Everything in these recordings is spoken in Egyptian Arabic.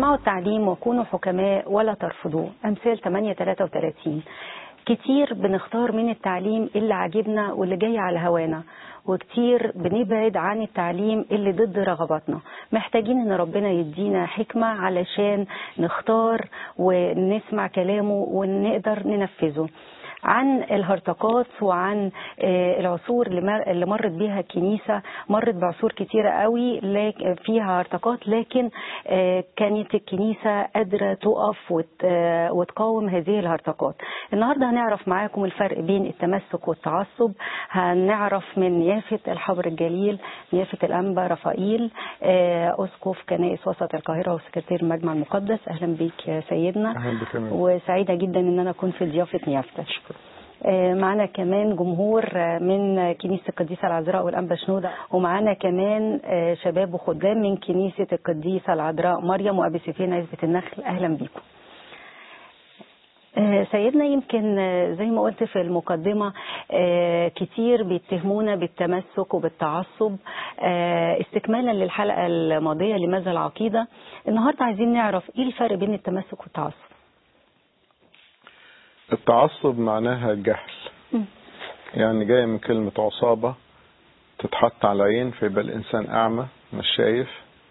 اسمعوا التعليم وكونوا حكماء ولا ترفضوه أمثال 8 33 كتير بنختار من التعليم اللي عاجبنا واللي جاي على هوانا وكتير بنبعد عن التعليم اللي ضد رغباتنا محتاجين ان ربنا يدينا حكمة علشان نختار ونسمع كلامه ونقدر ننفذه عن الهرطقات وعن آه، العصور اللي مر- اللي مرت بيها الكنيسة مرت بعصور كتيرة قوي لك- فيها هرطقات لكن آه، كانت الكنيسة قادرة تقف وت- آه، وتقاوم هذه الهرطقات النهاردة هنعرف معاكم الفرق بين التمسك والتعصب هنعرف من نيافة الحبر الجليل نيافة الأنبا رفائيل آه، أسقف كنائس وسط القاهرة وسكرتير المجمع المقدس أهلا بيك يا سيدنا أهلا بك يا ميرا. وسعيدة جدا ان انا اكون في ضيافة نيافتك آه، معانا كمان جمهور آه، من كنيسة القديسة العذراء والأنبا شنودة ومعانا كمان آه، شباب وخدام من كنيسة القديسة العذراء مريم وأبي سيفين عزبة النخل أهلا بيكم آه، سيدنا يمكن آه، زي ما قلت في المقدمة آه، كتير بيتهمونا بالتمسك وبالتعصب آه، استكمالا للحلقة الماضية لماذا العقيدة النهاردة عايزين نعرف ايه الفرق بين التمسك والتعصب التعصب معناها الجهل مم. يعني جاية من كلمة عصابة تتحط على العين فيبقى الإنسان أعمى مش شايف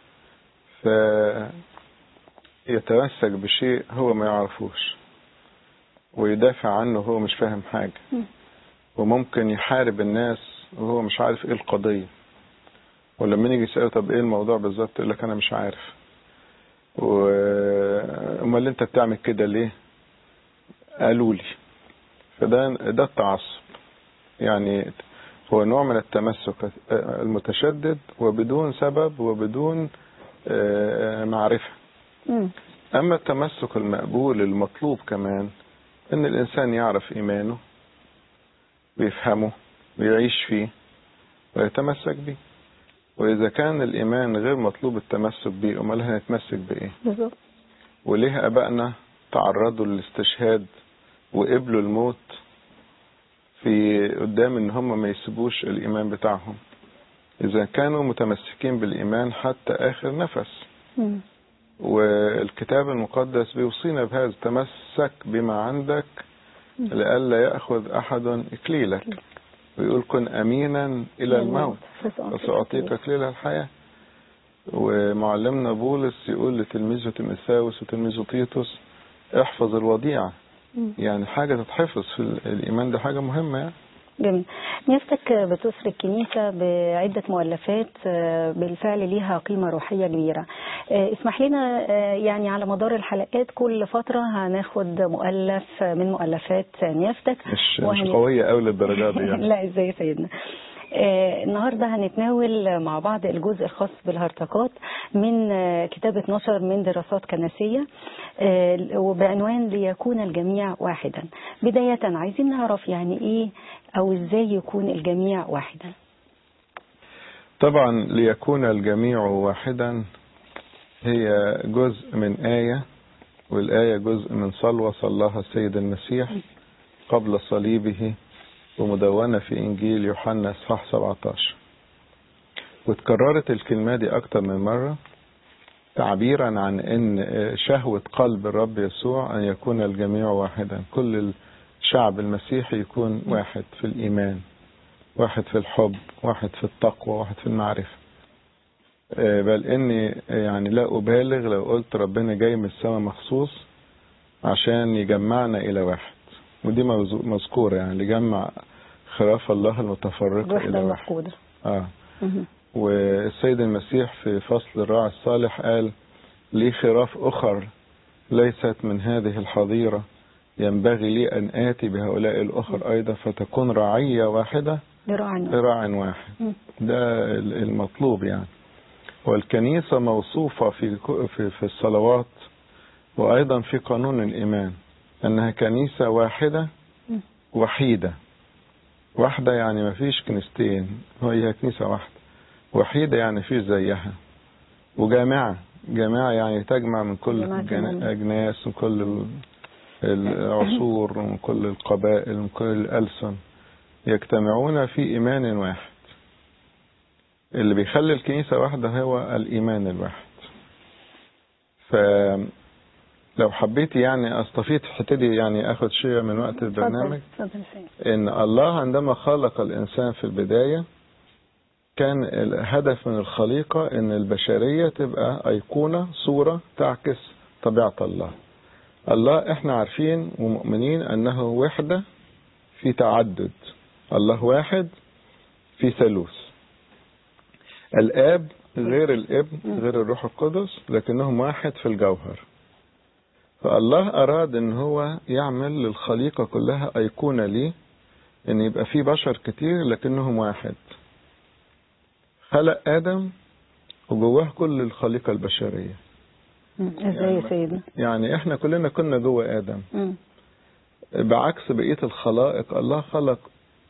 فيتمسك بشيء هو ما يعرفوش ويدافع عنه وهو مش فاهم حاجة مم. وممكن يحارب الناس وهو مش عارف ايه القضية ولما نيجي يسأله طب ايه الموضوع بالظبط يقول لك انا مش عارف و امال انت بتعمل كده ليه قالوا لي فده ده التعصب يعني هو نوع من التمسك المتشدد وبدون سبب وبدون آه، معرفة مم. أما التمسك المقبول المطلوب كمان إن الإنسان يعرف إيمانه ويفهمه ويعيش فيه ويتمسك به وإذا كان الإيمان غير مطلوب التمسك به أمال هنتمسك بإيه بالظبط وليه أبائنا تعرضوا للاستشهاد وقبلوا الموت في قدام إن هم ما يسيبوش الإيمان بتاعهم إذا كانوا متمسكين بالإيمان حتى آخر نفس مم. والكتاب المقدس بيوصينا بهذا تمسك بما عندك لئلا يأخذ أحد إكليلك ويقول كن أمينا إلى الموت فسأعطيك إكليل الحياة ومعلمنا بولس يقول لتلميذه تيموثاوس وتلميذه تيتوس احفظ الوديعة مم. يعني حاجة تتحفظ في ال- الإيمان ده حاجة مهمة يعني جميل نيفتك بتسر الكنيسة بعدة مؤلفات آه، بالفعل ليها قيمة روحية كبيرة آه، اسمح لنا آه، يعني على مدار الحلقات كل فترة هناخد مؤلف من مؤلفات نيفتك مش, وهن- مش قوية أوي للدرجة دي يعني لا ازاي يا سيدنا آه، النهارده هنتناول مع بعض الجزء الخاص بالهرطقات من آه، كتاب 12 من دراسات كنسيه آه، وبعنوان ليكون الجميع واحدا بدايه عايزين نعرف يعني ايه او ازاي يكون الجميع واحدا طبعا ليكون الجميع واحدا هي جزء من آية والآية جزء من صلوة صلاها السيد المسيح قبل صليبه ومدونة في إنجيل يوحنا إصحاح 17 واتكررت الكلمة دي أكتر من مرة تعبيرا عن أن شهوة قلب الرب يسوع أن يكون الجميع واحدا كل الشعب المسيحي يكون واحد في الإيمان واحد في الحب واحد في التقوى واحد في المعرفة آه، بل اني يعني لا ابالغ لو قلت ربنا جاي من السماء مخصوص عشان يجمعنا الى واحد ودي موزو- مذكورة يعني يجمع خراف الله المتفرقة الى الوحده واحد المفقوده اه مهم. والسيد المسيح في فصل الراعي الصالح قال لي خراف أخر ليست من هذه الحظيرة ينبغي لي أن آتي بهؤلاء الأخر أيضا فتكون رعية واحدة لراعي لراع واحد مم. ده المطلوب يعني والكنيسة موصوفة في في في الصلوات وأيضا في قانون الإيمان أنها كنيسة واحدة مم. وحيدة واحدة يعني ما فيش كنيستين هي كنيسة واحدة وحيدة يعني فيش زيها وجامعة جامعة يعني تجمع من كل جماعة الجن- المؤمنين. الأجناس من كل ال- العصور ومن كل القبائل ومن كل الألسن يجتمعون في إيمان واحد اللي بيخلي الكنيسة واحدة هو الإيمان الواحد فلو حبيتي يعني استفيد في الحته دي يعني اخد شيء من وقت البرنامج اتفضل سيد. ان الله عندما خلق الانسان في البدايه كان الهدف من الخليقه ان البشريه تبقى ايقونه صوره تعكس طبيعه الله. الله احنا عارفين ومؤمنين انه وحده في تعدد. الله واحد في ثالوث. الاب غير الابن غير الروح القدس لكنهم واحد في الجوهر. فالله أراد إن هو يعمل للخليقة كلها أيقونة ليه إن يبقى في بشر كتير لكنهم واحد خلق آدم وجواه كل الخليقة البشرية مم. ازاي يا سيدنا يعني إحنا كلنا كنا جوه آدم مم. بعكس بقية الخلائق الله خلق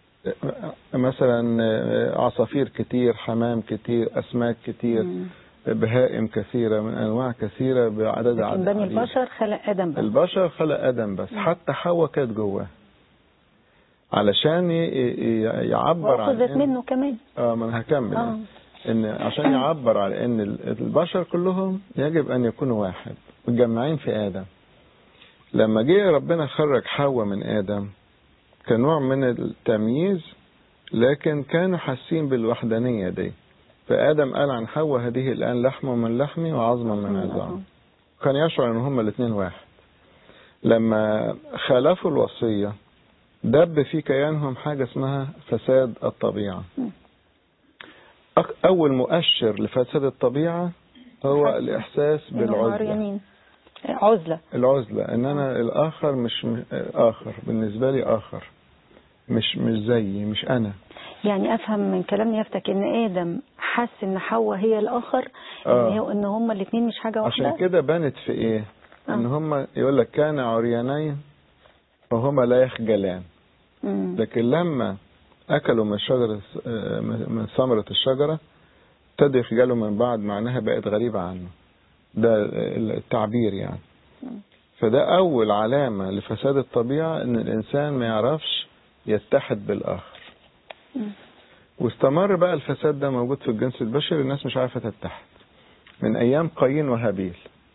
مثلا عصافير كتير حمام كتير أسماك كتير مم. بهائم كثيرة من أنواع كثيرة بعدد لكن عدد بني عديد. البشر خلق ادم بس البشر خلق آدم بس حتى حواء كانت جواه علشان ي- ي- يعبر عن واخذت إن- منه كمان اه ما انا هكمل اه ان عشان يعبر على ان ال- البشر كلهم يجب ان يكونوا واحد متجمعين في ادم لما جه ربنا خرج حواء من ادم كنوع من التمييز لكن كانوا حاسين بالوحدانيه دي فادم قال عن حواء هذه الان لحم من لحمي وعظم من عظامي كان يشعر ان هما الاثنين واحد لما خالفوا الوصيه دب في كيانهم حاجه اسمها فساد الطبيعه أك- أول مؤشر لفساد الطبيعة هو حاسة. الإحساس إنه بالعزلة عريانين عزلة العزلة إن أنا الآخر مش م- آخر بالنسبة لي آخر مش مش زيي مش أنا يعني افهم من كلام نيافتك ان ادم حس ان حواء هي الاخر آه. ان هو ان هما الاثنين مش حاجه واحده عشان كده بانت في إيه؟ إن آه. هما يقول لك كان عريانين وهما لا يخجلان مم. لكن لما أكلوا من شجرة آه، من ثمرة الشجرة ابتدوا يخجلوا من بعض معناها بقت غريبة عنه ده التعبير يعني فده أول علامة لفساد الطبيعة إن الإنسان ما يعرفش يتحد بالآخر مم. واستمر بقى الفساد ده موجود في الجنس البشري الناس مش عارفة تتحد من أيام قايين وهابيل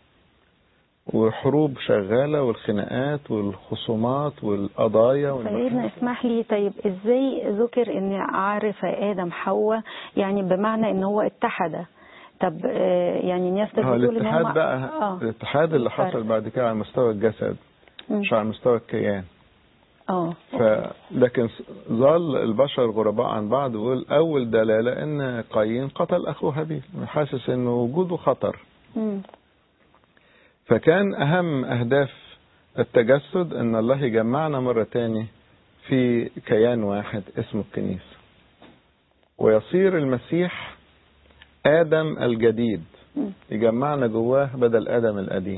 وحروب شغالة والخناقات والخصومات والقضايا سيدنا والمحاكم. اسمح لي طيب ازاي ذكر ان عرف ادم حواء يعني بمعنى ان هو اتحد طب آه، يعني نيافتك اه بتقول ان الاتحاد هم بقى اه الاتحاد اللي الفرق. حصل بعد كده على مستوى الجسد مم. مش على مستوى الكيان اه ف لكن ظل البشر غرباء عن بعض ويقول اول دلاله ان قايين قتل اخوه هابيل حاسس ان وجوده خطر مم. فكان اهم اهداف التجسد ان الله يجمعنا مره تاني في كيان واحد اسمه الكنيسه ويصير المسيح ادم الجديد مم. يجمعنا جواه بدل ادم القديم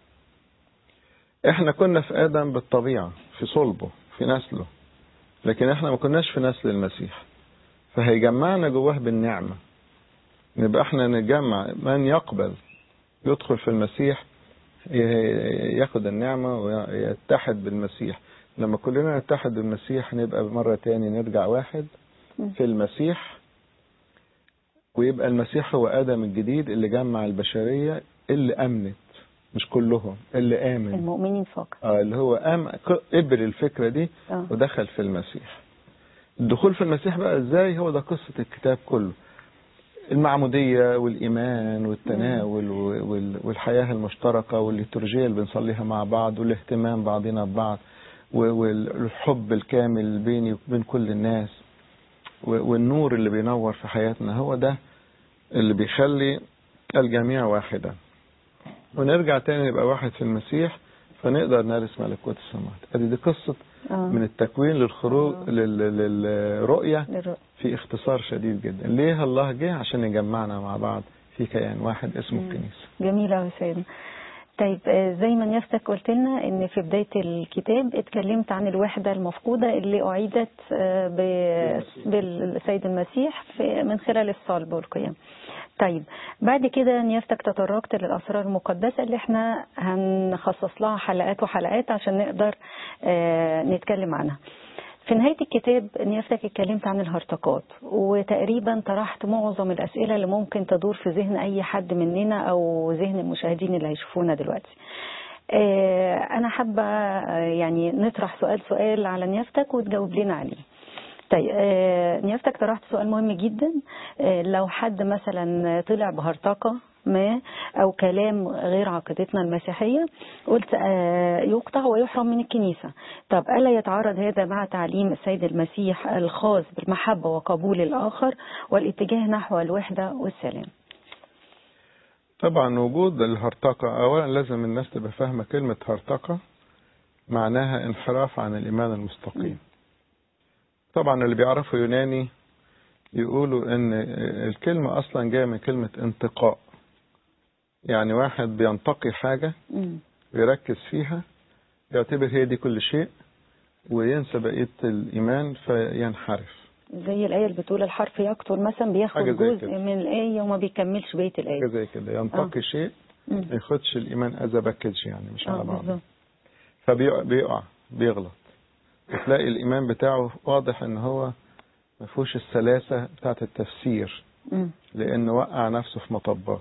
احنا كنا في ادم بالطبيعه في صلبه في نسله لكن احنا ما كناش في نسل المسيح فهيجمعنا جواه بالنعمه نبقى احنا نتجمع من يقبل يدخل في المسيح ي- ياخد النعمه ويتحد بالمسيح لما كلنا نتحد بالمسيح نبقى مرة تاني نرجع واحد مم. في المسيح ويبقى المسيح هو آدم الجديد اللي جمع البشرية اللي أمنت مش كلهم اللي آمن المؤمنين فقط آه اللي هو آم قبل الفكرة دي اه ودخل في المسيح الدخول في المسيح بقى ازاي هو ده قصة الكتاب كله المعمودية والإيمان والتناول وال- والحياة المشتركة والليتورجية اللي بنصليها مع بعض والاهتمام بعضنا ببعض و- والحب الكامل بيني وبين كل الناس و- والنور اللي بينور في حياتنا هو ده اللي بيخلي الجميع واحدا ونرجع تاني نبقى واحد في المسيح فنقدر نرث ملكوت السماوات ادي دي قصة اه من التكوين للخروج آه. لل- للرؤية للرؤية. في اختصار شديد جدا ليه الله جه عشان يجمعنا مع بعض في كيان واحد اسمه مم. الكنيسة جميل أوي سيدنا طيب آه، زي ما نفسك قلت لنا ان في بدايه الكتاب اتكلمت عن الوحده المفقوده اللي اعيدت آه، ب- بالسيد المسيح في من خلال الصلب والقيام. طيب بعد كده نيافتك تطرقت للاسرار المقدسه اللي احنا هنخصص لها حلقات وحلقات عشان نقدر آه، نتكلم عنها. في نهاية الكتاب نيافتك اتكلمت عن الهرطقات وتقريبا طرحت معظم الأسئلة اللي ممكن تدور في ذهن أي حد مننا أو ذهن المشاهدين اللي هيشوفونا دلوقتي آه، أنا حابة آه، يعني نطرح سؤال سؤال على نيافتك وتجاوب لنا عليه طيب آه، نيافتك طرحت سؤال مهم جدا آه، لو حد مثلا طلع بهرطقة ما أو كلام غير عقيدتنا المسيحية قلت آه، يقطع ويحرم من الكنيسة طب ألا يتعارض هذا مع تعليم السيد المسيح الخاص بالمحبة وقبول الآخر والاتجاه نحو الوحدة والسلام طبعا وجود الهرطقة أولا لازم الناس تبقى فاهمة كلمة هرطقة معناها انحراف عن الإيمان المستقيم طبعا اللي بيعرفوا يوناني يقولوا ان الكلمة اصلا جاية من كلمة انتقاء يعني واحد بينتقي حاجة مم. ويركز فيها يعتبر هي دي كل شيء وينسى بقية الإيمان فينحرف زي الآية اللي بتقول الحرف يقتل مثلا بياخد حاجة زي جزء كده. من الآية وما بيكملش بقية الآية حاجة زي كده ينتقي شيء مم. ما ياخدش الإيمان از باكج يعني مش اه على بعضه بالظبط فبيقع بيقع بيغلط وتلاقي الإيمان بتاعه واضح إن هو ما فيهوش السلاسة بتاعت التفسير مم. لأنه وقع نفسه في مطبات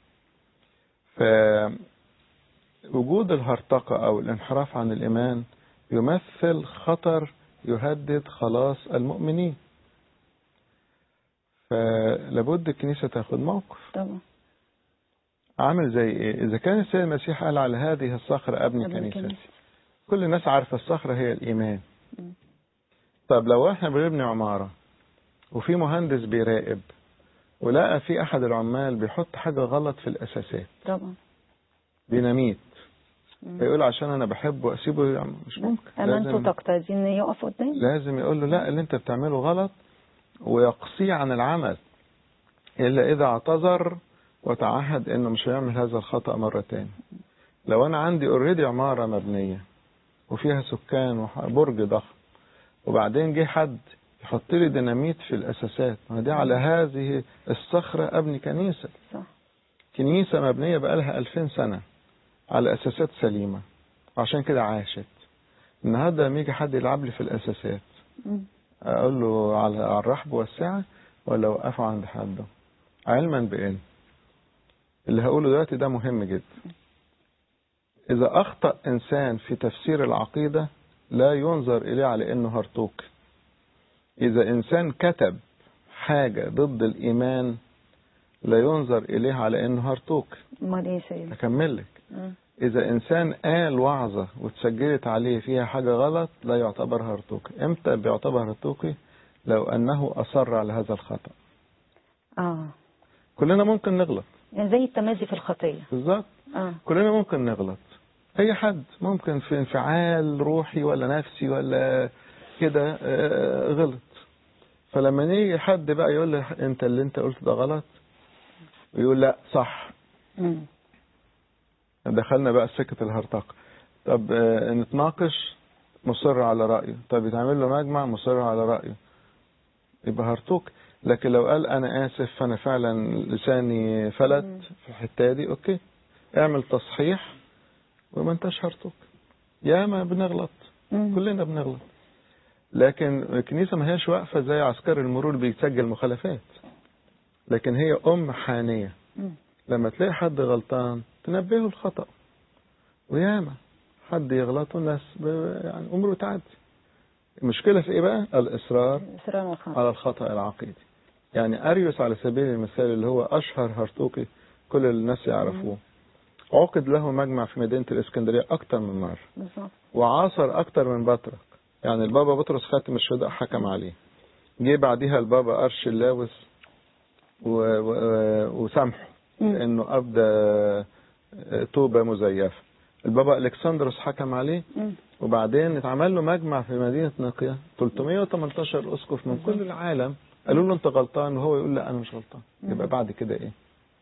فوجود الهرطقة أو الانحراف عن الإيمان يمثل خطر يهدد خلاص المؤمنين فلابد الكنيسة تاخد موقف طبعا عامل زي إيه إذا كان السيد المسيح قال على هذه الصخرة أبني أبني كنيستي كنيسة. كل الناس عارفة الصخرة هي الإيمان مم. طب لو احنا بنبني عمارة وفي مهندس بيراقب ولقى في أحد العمال بيحط حاجة غلط في الأساسات طبعا ديناميت مم. فيقول عشان أنا بحبه أسيبه يعمل مش ممكن أمانته لازم, تقتضي إن يقف قدامي لازم يقول له لا اللي أنت بتعمله غلط ويقصيه عن العمل إلا إذا اعتذر وتعهد إنه مش هيعمل هذا الخطأ مرة تاني لو أنا عندي اوريدي عمارة مبنية وفيها سكان وبرج ضخم وبعدين جه حد يحط لي ديناميت في الأساسات ما دي على هذه الصخرة أبني كنيسة صح كنيسة مبنية بقالها ألفين سنة على أساسات سليمة عشان كده عاشت النهاردة لما يجي حد يلعب لي في الأساسات مم. أقول له على على الرحب والسعة ولا أوقفه عند حده علما بإن اللي هقوله دلوقتي ده مهم جدا إذا أخطأ إنسان في تفسير العقيدة لا ينظر إليه على إنه هرطوق إذا إنسان كتب حاجة ضد الإيمان لا ينظر إليه على إنه هرطوق أمال إيه يا سيدي؟ أكمل لك مم. إذا إنسان قال وعظة واتسجلت عليه فيها حاجة غلط لا يعتبر هرطوقي إمتى بيعتبر هرطوقي لو أنه أصر على هذا الخطأ آه كلنا ممكن نغلط يعني زي التمازي في الخطية بالظبط آه كلنا ممكن نغلط أي حد ممكن في انفعال روحي ولا نفسي ولا كده آه، غلط فلما نيجي حد بقى يقول له أنت اللي أنت قلت ده غلط ويقول لا صح مم. دخلنا بقى سكة الهرطقة طب آه، نتناقش مصر على رأيه طب يتعمل له مجمع مصر على رأيه يبقى هرطوق لكن لو قال أنا آسف فأنا فعلا لساني فلت مم. في الحتة دي أوكي اعمل تصحيح وما انتش هرطوق ياما بنغلط مم. كلنا بنغلط لكن الكنيسة ما هيش واقفة زي عسكري المرور بيسجل مخالفات لكن هي أم حانية مم. لما تلاقي حد غلطان تنبهه الخطأ وياما حد يغلط والناس ب- يعني أمره تعدي المشكلة في إيه بقى؟ الإصرار إصرار وخطأ على الخطأ العقيدي يعني أريوس على سبيل المثال اللي هو أشهر هرطوقي كل الناس يعرفوه عقد له مجمع في مدينة الإسكندرية أكتر من مرة بالظبط وعاصر أكتر من بطرك يعني البابا بطرس خاتم الشهداء حكم عليه جه بعديها البابا أرش اللاوس و... و... وسامحه مم. لأنه أبدى توبة مزيفة البابا ألكسندروس حكم عليه مم. وبعدين اتعمل له مجمع في مدينة نقية 318 أسقف من كل العالم قالوا له أنت غلطان وهو يقول لا أنا مش غلطان يبقى بعد كده إيه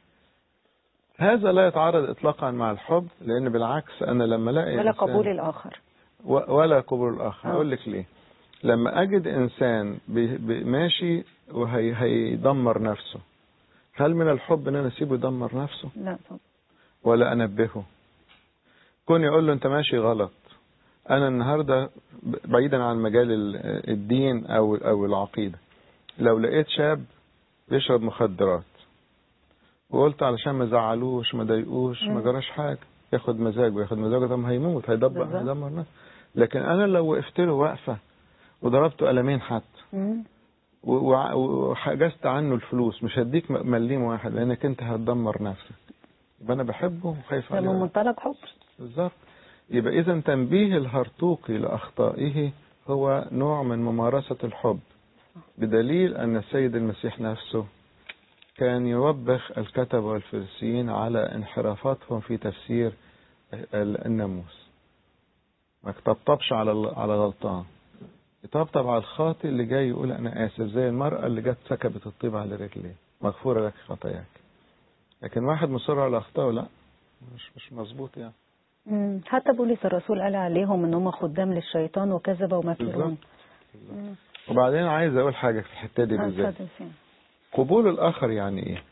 هذا لا يتعارض إطلاقا مع الحب لأن بالعكس أنا لما ألاقي ولا إنسان- قبول الآخر و- ولا قبول الآخر آه. هقول لك ليه لما أجد إنسان بي بي ماشي وهيدمر نفسه هل من الحب إن أنا أسيبه يدمر نفسه لا طبعا ولا أنبهه كون يقول له أنت ماشي غلط انا النهارده بعيدا عن مجال ال- الدين او او العقيده لو لقيت شاب بيشرب مخدرات وقلت علشان ما زعلوش ما ضايقوش ما مم. جراش حاجه ياخد مزاجه ياخد مزاجه طب ما هيموت هيدبر بالظبط. هيدمر نفسه لكن انا لو وقفت له وقفه وضربته قلمين حتى مم. و- وع- وحجزت عنه الفلوس مش هديك م- مليم واحد لانك انت هتدمر نفسك يبقى انا بحبه وخايف ده من عليه منطلق حب بالظبط يبقى اذا تنبيه الهرطوقي لاخطائه هو نوع من ممارسه الحب بدليل ان السيد المسيح نفسه كان يوبخ الكتبه والفريسيين على انحرافاتهم في تفسير ال- الناموس ما يطبطبش على ال- على غلطان يطبطب على الخاطئ اللي جاي يقول انا اسف زي المراه اللي جت سكبت الطيب على رجليه مغفوره لك خطاياك لكن واحد مصر على اخطائه لا مش مش مظبوط يعني مم. حتى بولس الرسول قال عليهم ان هم خدام للشيطان وكذبوا ومكرون بالظبط. وبعدين عايز اقول حاجه في الحته دي آه، بالذات اتفضل فين. قبول الاخر يعني ايه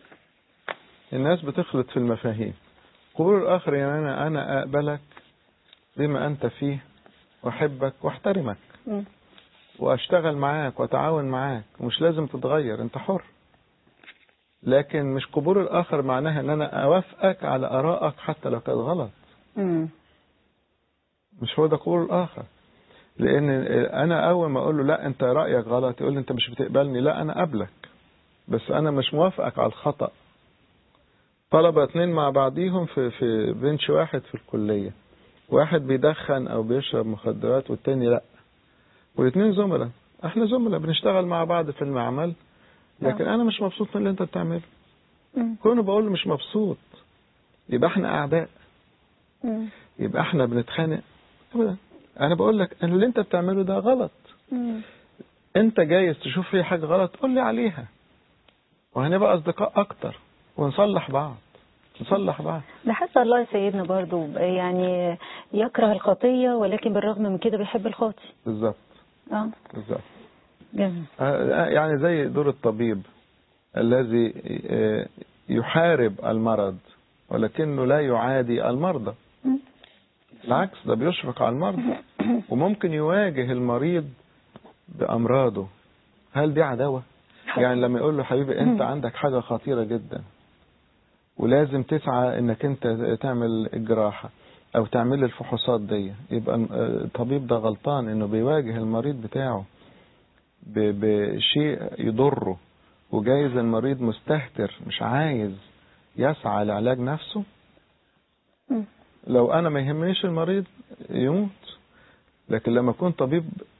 الناس بتخلط في المفاهيم قبول الاخر يعني انا انا اقبلك بما انت فيه واحبك واحترمك مم. واشتغل معاك واتعاون معاك ومش لازم تتغير انت حر لكن مش قبول الاخر معناها ان انا اوافقك على ارائك حتى لو كانت غلط مم. مش هو ده قبول الاخر لان انا اول ما اقول له لا انت رايك غلط يقول لي انت مش بتقبلني لا انا قبلك بس انا مش موافقك على الخطا طلبه اتنين مع بعضيهم في في بنش واحد في الكليه واحد بيدخن او بيشرب مخدرات والتاني لا والاثنين زملاء احنا زملاء بنشتغل مع بعض في المعمل لكن انا مش مبسوط من اللي انت بتعمله مم. كونه بقول له مش مبسوط يبقى احنا اعداء مم. يبقى احنا بنتخانق ابدا انا بقول لك ان اللي انت بتعمله ده غلط مم. انت جايز تشوف فيه حاجه غلط قول لي عليها وهنبقى اصدقاء اكتر ونصلح بعض نصلح بعض ده حتى الله يا سيدنا برضو يعني يكره الخطية ولكن بالرغم من كده بيحب الخاطي بالظبط اه بالظبط جميل آه، يعني زي دور الطبيب الذي آه، يحارب المرض ولكنه لا يعادي المرضى مم. بالعكس ده بيشفق على المرضى وممكن يواجه المريض بأمراضه هل دي عداوة؟ يعني لما يقول له حبيبي انت عندك حاجة خطيرة جدا ولازم تسعى انك انت تعمل الجراحة او تعمل الفحوصات دي يبقى الطبيب ده غلطان انه بيواجه المريض بتاعه ب- بشيء يضره وجايز المريض مستهتر مش عايز يسعى لعلاج نفسه مم. لو انا ما يهمنيش المريض يموت لكن لما اكون طبيب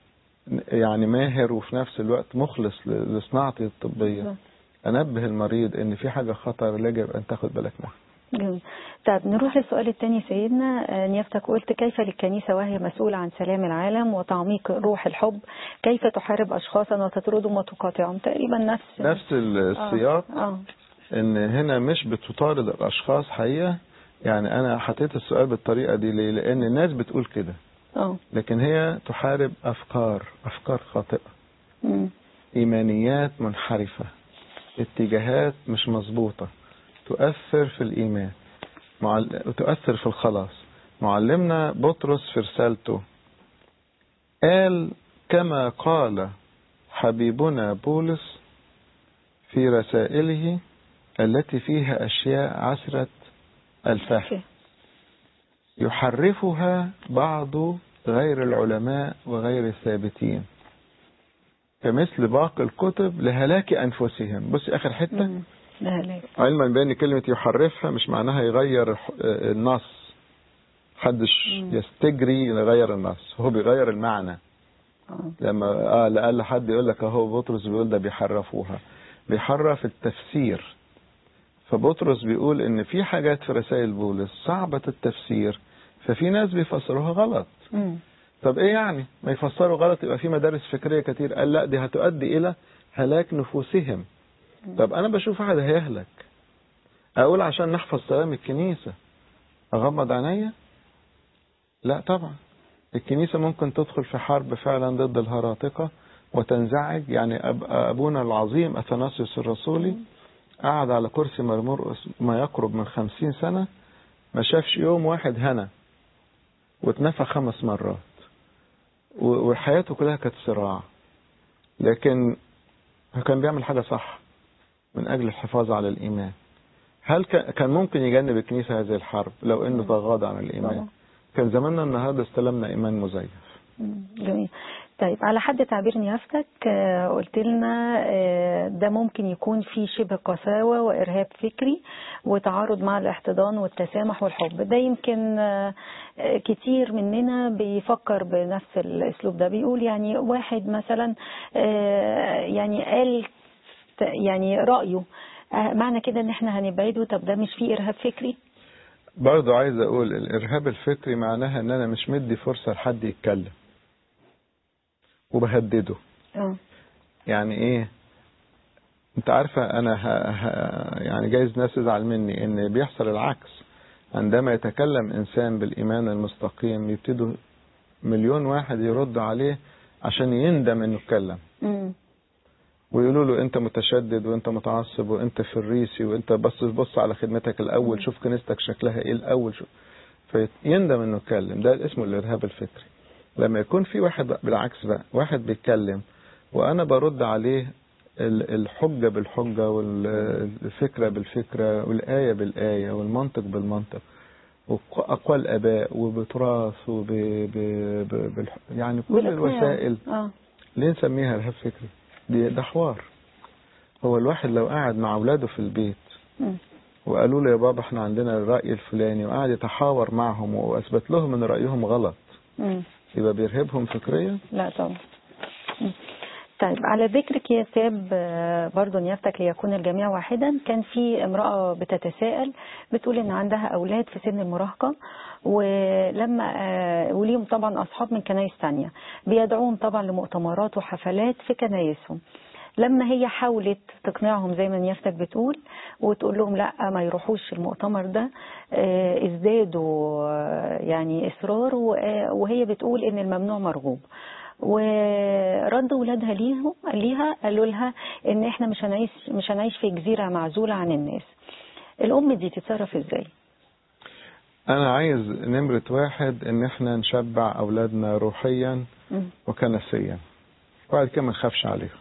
يعني ماهر وفي نفس الوقت مخلص ل- لصناعتي الطبية انبه المريض ان في حاجة خطر يجب ان تاخد بالك منها جميل طب نروح للسؤال الثاني سيدنا آه، نيافتك قلت كيف للكنيسة وهي مسؤولة عن سلام العالم وتعميق روح الحب كيف تحارب أشخاصا وتطردهم وتقاطعهم تقريبا نفس نفس السياق اه, آه. ان هنا مش بتطارد الاشخاص حقيقة يعني انا حطيت السؤال بالطريقة دي ليه لان الناس بتقول كده اه لكن هي تحارب افكار افكار خاطئة مم. ايمانيات منحرفة اتجاهات مش مظبوطة تؤثر في الايمان معل... تؤثر في الخلاص معلمنا بطرس في رسالته قال كما قال حبيبنا بولس في رسائله التي فيها أشياء عسرة الفهم يحرفها بعض غير العلماء وغير الثابتين كمثل باقي الكتب لهلاك أنفسهم بص آخر حتة مم. لا لا علما بأن كلمة يحرفها مش معناها يغير الح- النص محدش مم. يستجري يغير النص هو بيغير المعنى آه. لما اه لأقل حد يقول لك اهو بطرس بيقول ده بيحرفوها بيحرف التفسير فبطرس بيقول ان في حاجات في رسائل بولس صعبة التفسير ففي ناس بيفسروها غلط مم. طب ايه يعني ما يفسروا غلط يبقى في مدارس فكرية كتير قال لا دي هتؤدي الى هلاك نفوسهم طب انا بشوف واحد هيهلك اقول عشان نحفظ سلام الكنيسة اغمض عينيا لا طبعا الكنيسة ممكن تدخل في حرب فعلا ضد الهراطقة وتنزعج يعني أب- أبونا العظيم أثناسيوس الرسولي قعد على كرسي مرمور ما يقرب من خمسين سنة ما شافش يوم واحد هنا واتنفى خمس مرات و- وحياته كلها كانت صراع لكن هو كان بيعمل حاجة صح من أجل الحفاظ على الإيمان هل كا- كان ممكن يجنب الكنيسة هذه الحرب لو إنه تغاضى عن الإيمان طبعا. كان زماننا النهاردة استلمنا إيمان مزيف مم، جميل طيب على حد تعبير نيافتك آه، قلت لنا آه، ده ممكن يكون في شبه قساوة وإرهاب فكري وتعارض مع الاحتضان والتسامح والحب ده يمكن آه، آه، كتير مننا بيفكر بنفس الأسلوب ده بيقول يعني واحد مثلا آه، يعني قال ت- يعني رأيه آه، معنى كده ان احنا هنبعده طب ده مش فيه إرهاب فكري برضو عايز أقول الإرهاب الفكري معناها إن أنا مش مدي فرصة لحد يتكلم وبهدده اه يعني ايه انت عارفة انا ه... ه... يعني جايز ناس تزعل مني ان بيحصل العكس عندما يتكلم انسان بالايمان المستقيم يبتدوا مليون واحد يرد عليه عشان يندم انه اتكلم مم. ويقولوا له انت متشدد وانت متعصب وانت فريسي وانت بس بص على خدمتك الاول شوف كنيستك شكلها ايه الاول شوف فيندم انه اتكلم ده اسمه الارهاب الفكري لما يكون في واحد بقى- بالعكس بقى واحد بيتكلم وانا برد عليه ال- الحجة بالحجة والفكرة بالفكرة والآية بالآية والمنطق بالمنطق وأقوال الآباء وبتراث وب ب... ب... بالح... يعني كل بالإقناع. الوسائل اه ليه نسميها إرهاب فكري؟ دي ده حوار هو الواحد لو قاعد مع أولاده في البيت مم. وقالوا له يا بابا احنا عندنا الرأي الفلاني وقعد يتحاور معهم وأثبت لهم إن رأيهم غلط مم. يبقى بيرهبهم فكريا لا طبعا مم. طيب على ذكر كتاب آه، برضو نيافتك ليكون الجميع واحدا كان في امرأة بتتساءل بتقول ان عندها اولاد في سن المراهقة ولما آه، وليهم طبعا اصحاب من كنايس تانية بيدعوهم طبعا لمؤتمرات وحفلات في كنايسهم لما هي حاولت تقنعهم زي ما نيافتك بتقول وتقول لهم لا ما يروحوش المؤتمر ده آه، ازدادوا آه، يعني اصرار و- آه، وهي بتقول ان الممنوع مرغوب ورد ولادها ليهم ليها قالوا لها ان احنا مش هنعيش مش هنعيش في جزيره معزوله عن الناس الام دي تتصرف ازاي أنا عايز نمرة واحد إن إحنا نشبع أولادنا روحيا مم. وكنسيا وبعد كده ما نخافش عليهم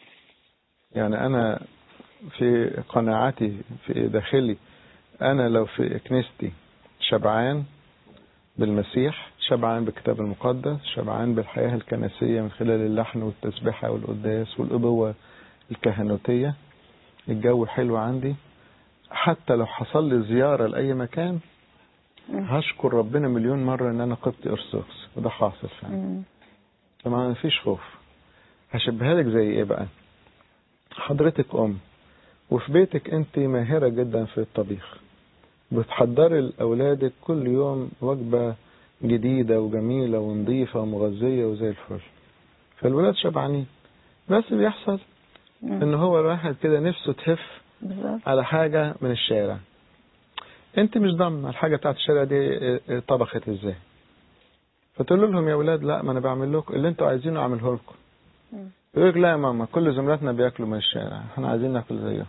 يعني أنا في قناعتي في داخلي أنا لو في كنيستي شبعان بالمسيح شبعان بالكتاب المقدس شبعان بالحياة الكنسية من خلال اللحن والتسبيحة والقداس والأبوة الكهنوتية الجو حلو عندي حتى لو حصل لي زيارة لأي مكان مم. هشكر ربنا مليون مرة ان انا قبطي ارثوذكس وده حاصل فعلا مم. طبعا مفيش خوف هشبهها لك زي ايه بقى حضرتك ام وفي بيتك انت ماهرة جدا في الطبيخ بتحضري لاولادك كل يوم وجبة جديدة وجميلة ونظيفة ومغذية وزي الفل فالولاد شبعانين بس بيحصل مم. ان هو الواحد كده نفسه تهف بالظبط على حاجة من الشارع انت مش ضامنه الحاجة بتاعت الشارع دي اه، اه، طبخت ازاي فتقول لهم يا ولاد لا ما انا بعمل لكم اللي انتوا عايزينه اعمله لكم مم. يقول لك لا يا ماما كل زملاتنا بياكلوا من الشارع احنا عايزين ناكل زيهم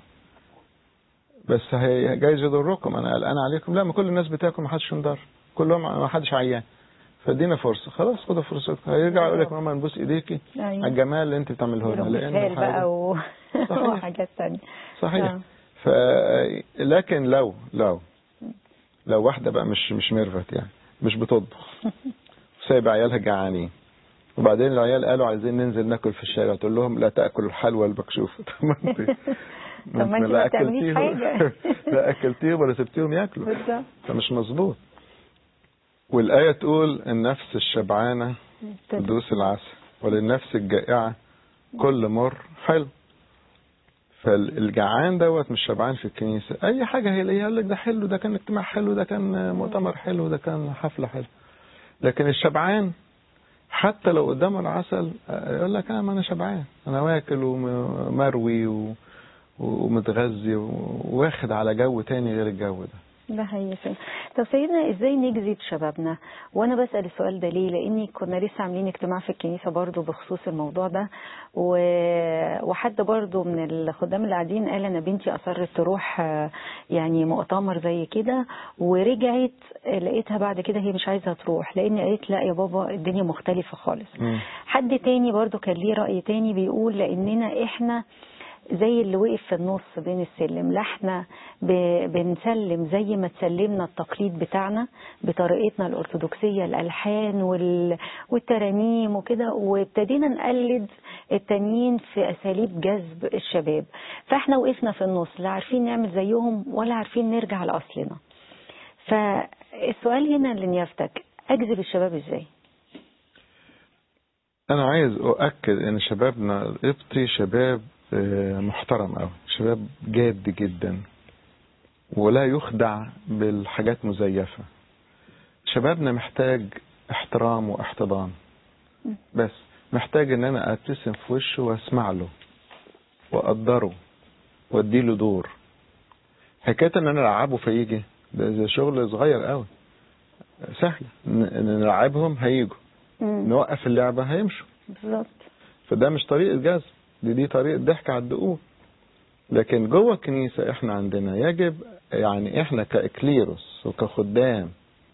بس هي جايز يضركم انا قلقان عليكم لا ما كل الناس بتاكل ما حدش مضر كلهم ما حدش عيان فادينا فرصه خلاص خدوا فرصتكم هيرجع يقول لك ماما نبوس ايديكي على ايوه الجمال اللي انت بتعمله لنا لان مثال حاجة- بقى و... صحيح. وحاجات تانية صحيح آه. ف لكن لو لو لو واحدة بقى مش مش ميرفت يعني مش بتطبخ سايب عيالها جعانين وبعدين العيال قالوا عايزين ننزل ناكل في الشارع تقول لهم لا تاكلوا الحلوى المكشوفه طب ما انت طب ما انت ما بتعمليش حاجة. لا اكلتيهم ولا سبتيهم ياكلوا بالظبط فمش مظبوط والآية تقول النفس الشبعانة تدوس العسل وللنفس الجائعة كل مر حلو فالجعان دوت مش شبعان في الكنيسة أي حاجة هي يقول لك ده حلو ده كان اجتماع حلو ده كان مؤتمر حلو ده كان حفلة حلو لكن الشبعان حتى لو قدامه العسل يقول لك أنا ما أنا شبعان أنا واكل ومروي و- ومتغذي وواخد على جو تاني غير الجو ده ده حقيقي فعلا. طب سيدنا ازاي نجذب شبابنا وانا بسال السؤال ده ليه لاني كنا لسه عاملين اجتماع في الكنيسه برضو بخصوص الموضوع ده و... وحد برضو من الخدام اللي قاعدين قال انا بنتي اصرت تروح آه، يعني مؤتمر زي كده ورجعت آه، لقيتها بعد كده هي مش عايزه تروح لان قالت لا يا بابا الدنيا مختلفه خالص مم. حد تاني برضو كان ليه رأي تاني بيقول لأننا إحنا زي اللي وقف في النص بين السلم لا احنا ب- بنسلم زي ما تسلمنا التقليد بتاعنا بطريقتنا الأرثوذكسية الألحان وال- والترانيم وكده وابتدينا نقلد التانيين في أساليب جذب الشباب فاحنا وقفنا في النص لا عارفين نعمل زيهم ولا عارفين نرجع لأصلنا فالسؤال هنا لنيافتك أجذب الشباب إزاي؟ انا عايز اؤكد ان شبابنا القبطي شباب آه، محترم قوي شباب جاد جدا ولا يخدع بالحاجات مزيفة شبابنا محتاج احترام واحتضان بس محتاج ان انا ابتسم في وشه واسمع له واقدره واديله دور حكايه ان انا العبه فيجي ده ده شغل صغير قوي سهل ن- ن- نلعبهم هيجوا مم. نوقف اللعبه هيمشوا بالظبط فده مش طريقة جذب دي دي طريقة ضحك على الدقوق لكن جوه الكنيسة احنا عندنا يجب يعني احنا كإكليروس وكخدام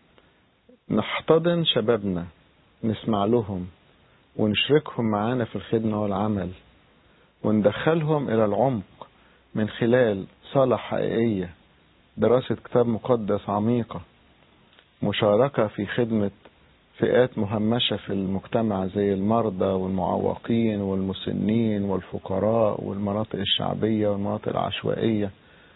نحتضن شبابنا نسمع لهم ونشركهم معانا في الخدمة والعمل وندخلهم إلى العمق من خلال صلاة حقيقية دراسة كتاب مقدس عميقة مشاركة في خدمة فئات مهمشة في المجتمع زي المرضى والمعوقين والمسنين والفقراء والمناطق الشعبية والمناطق العشوائية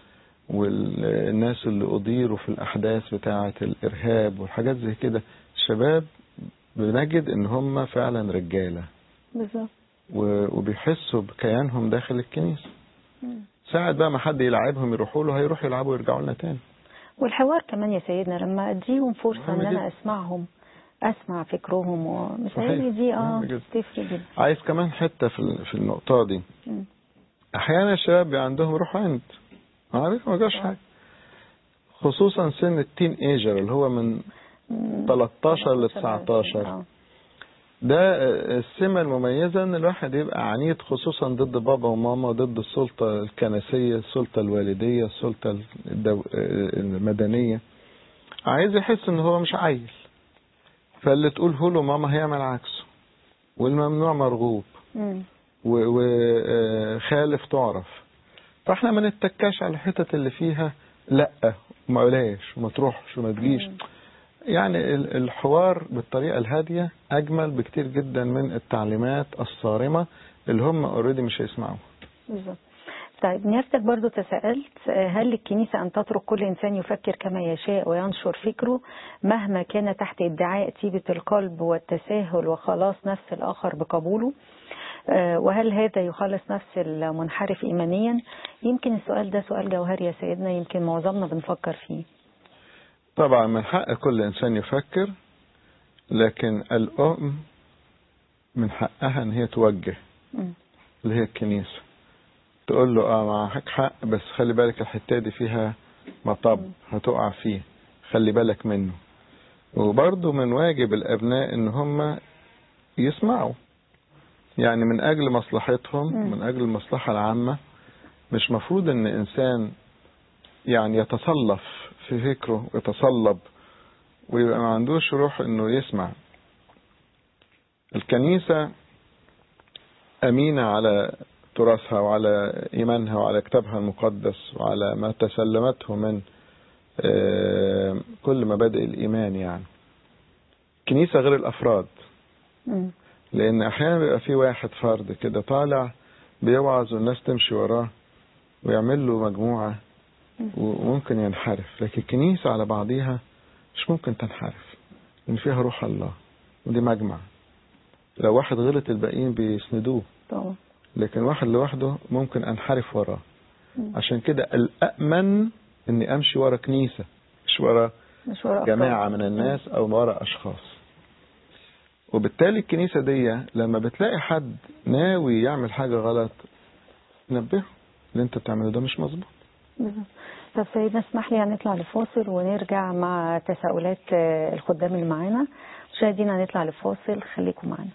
والناس اللي أضيروا في الأحداث بتاعة الإرهاب والحاجات زي كده الشباب بنجد إن هم فعلا رجالة بالظبط و- وبيحسوا بكيانهم داخل الكنيسة مم. ساعة بقى ما حد يلعبهم يروحوا له هيروحوا يلعبوا ويرجعوا لنا تاني والحوار كمان يا سيدنا لما اديهم فرصه مهم ان انا جدا. اسمعهم اسمع فكرهم ومش صحيح. هي دي اه مهم جدا. تفرق جدا عايز كمان حتة في ال- في النقطة دي مم. احيانا الشباب بيبقى عندهم روح عند عارف ما جاش حاجه خصوصا سن التين ايجر اللي هو من مم. 13 ل 19 آه. ده السمة المميزة ان الواحد يبقى عنيد خصوصا ضد بابا وماما ضد السلطة الكنسية السلطة الوالدية السلطة الدو... المدنية عايز يحس ان هو مش عيل فاللي تقوله له ماما هيعمل عكسه والممنوع مرغوب مم. وخالف تعرف فاحنا ما نتكاش على الحتت اللي فيها لا وما قلاش وما تروحش وما تجيش يعني ال- الحوار بالطريقة الهادية أجمل بكتير جدا من التعليمات الصارمة اللي هم اوريدي مش هيسمعوها بالظبط طيب نيافتك برضو تساءلت آه، هل للكنيسة أن تترك كل إنسان يفكر كما يشاء وينشر فكره مهما كان تحت ادعاء طيبة القلب والتساهل وخلاص نفس الآخر بقبوله آه، وهل هذا يخلص نفس المنحرف إيمانيا يمكن السؤال ده سؤال جوهري يا سيدنا يمكن معظمنا بنفكر فيه طبعا من حق كل إنسان يفكر لكن الأم من حقها إن هي توجه مم. اللي هي الكنيسة تقول له اه معاك حق بس خلي بالك الحتة دي فيها مطب هتقع فيه خلي بالك منه وبرضه من واجب الأبناء إن هم يسمعوا يعني من أجل مصلحتهم مم. من أجل المصلحة العامة مش مفروض إن إنسان يعني يتصلف في فكره ويتصلب ويبقى ما عندوش روح إنه يسمع الكنيسة أمينة على تراثها وعلى إيمانها وعلى كتابها المقدس وعلى ما تسلمته من آه، كل مبادئ الإيمان يعني كنيسة غير الأفراد مم. لأن أحيانا بيبقى في واحد فرد كده طالع بيوعظ والناس تمشي وراه ويعمل له مجموعة وممكن ينحرف لكن الكنيسة على بعضيها مش ممكن تنحرف لأن فيها روح الله ودي مجمع لو واحد غلط الباقيين بيسندوه طبعا لكن واحد لوحده ممكن انحرف وراه مم. عشان كده الأأمن اني امشي ورا كنيسة مش ورا مش وراء أفراد. جماعة من الناس او ورا اشخاص وبالتالي الكنيسة دي لما بتلاقي حد ناوي يعمل حاجة غلط نبهه اللي انت بتعمله ده مش مظبوط بالظبط. طب سيدنا اسمح لي هنطلع لفاصل ونرجع مع تساؤلات آه، الخدام اللي معانا مشاهدينا هنطلع لفاصل خليكم معانا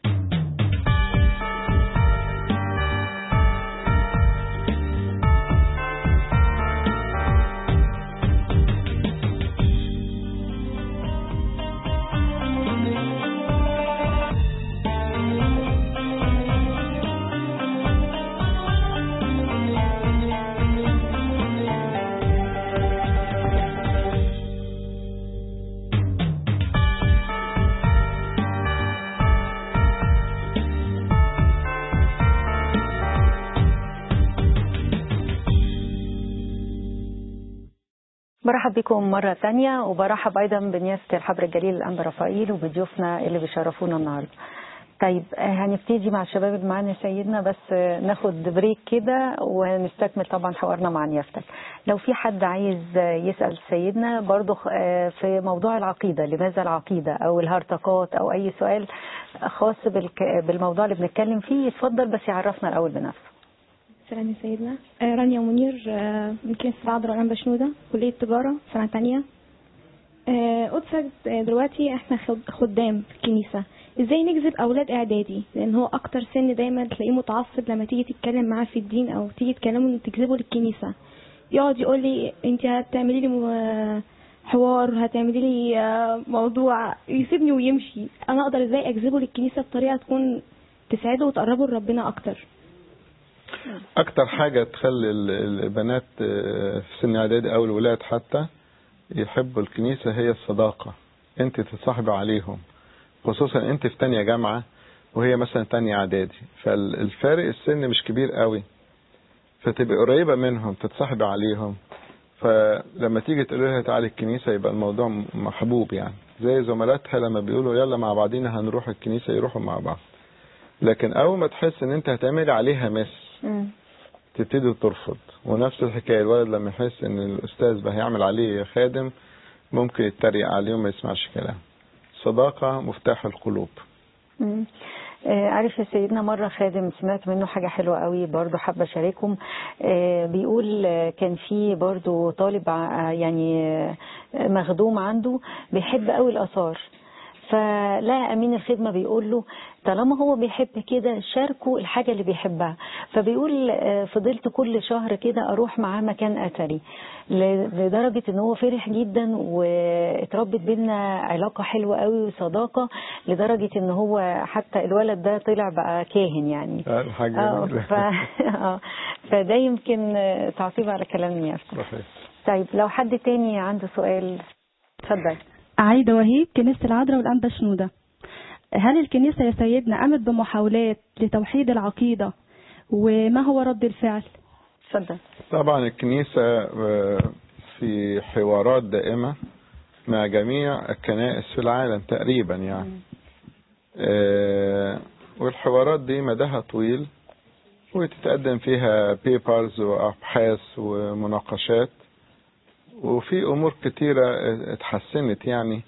برحب بكم مرة تانية وبرحب أيضا بنيافة الحبر الجليل الأنبا رفائيل وبضيوفنا اللي بيشرفونا النهاردة. طيب آه، هنبتدي مع الشباب اللي معانا سيدنا بس آه، ناخد بريك كده ونستكمل طبعا حوارنا مع نيافتك. لو في حد عايز آه، يسأل سيدنا برضو آه، في موضوع العقيدة لماذا العقيدة أو الهرطقات أو أي سؤال خاص بالك- بالموضوع اللي بنتكلم فيه يتفضل بس يعرفنا الأول بنفسه. سلام يا سيدنا آه، رانيا منير آه، من كنيسة العذراء الأنبا شنودة كلية تجارة سنة تانية آه، قدسك آه، دلوقتي احنا خد- خدام في الكنيسة ازاي نجذب أولاد إعدادي لأن هو أكتر سن دايما تلاقيه متعصب لما تيجي تتكلم معاه في الدين أو تيجي تكلمه تجذبه للكنيسة يقعد يقول لي انت هتعملي لي م- حوار هتعملي لي آه، موضوع يسيبني ويمشي انا اقدر ازاي اجذبه للكنيسه بطريقه تكون تساعده وتقربه لربنا اكتر اكتر حاجة تخلي ال- البنات آه، في سن اعدادي او الولاد حتى يحبوا الكنيسة هي الصداقة انت تتصاحبي عليهم خصوصا انت في تانية جامعة وهي مثلا تانية اعدادي فالفارق السن مش كبير قوي فتبقى قريبة منهم تتصاحبي عليهم فلما تيجي تقول لها تعالي الكنيسة يبقى الموضوع محبوب يعني زي زملاتها لما بيقولوا يلا مع بعضينا هنروح الكنيسة يروحوا مع بعض لكن اول ما تحس ان انت هتعملي عليها مس تبتدي ترفض ونفس الحكاية الولد لما يحس ان الاستاذ بقى هيعمل عليه خادم ممكن يتريق عليه وما يسمعش كلام صداقة مفتاح القلوب مم. آه، عارف يا سيدنا مرة خادم سمعت منه حاجة حلوة قوي برضو حابة أشارككم آه، بيقول آه، كان في برضو طالب ع- يعني آه، مخدوم عنده بيحب قوي الآثار فلقى أمين الخدمة بيقول له طالما هو بيحب كده شاركه الحاجة اللي بيحبها فبيقول آه، فضلت كل شهر كده أروح معاه مكان أثري ل- لدرجة إن هو فرح جدا واتربت بينا علاقة حلوة قوي وصداقة لدرجة إن هو حتى الولد ده طلع بقى كاهن يعني الحاجة اه ف... آه. فده يمكن آه، تعقيب على كلام نيافتك صحيح طيب لو حد تاني عنده سؤال اتفضل عايدة وهيب كنيسة العذراء والأنبا شنودة هل الكنيسة يا سيدنا قامت بمحاولات لتوحيد العقيدة وما هو رد الفعل اتفضل طبعا الكنيسة آه، في حوارات دائمة مع جميع الكنائس في العالم تقريبا يعني آه، والحوارات دي مداها طويل وتتقدم فيها بيبرز وأبحاث ومناقشات وفي أمور كتيرة اتحسنت يعني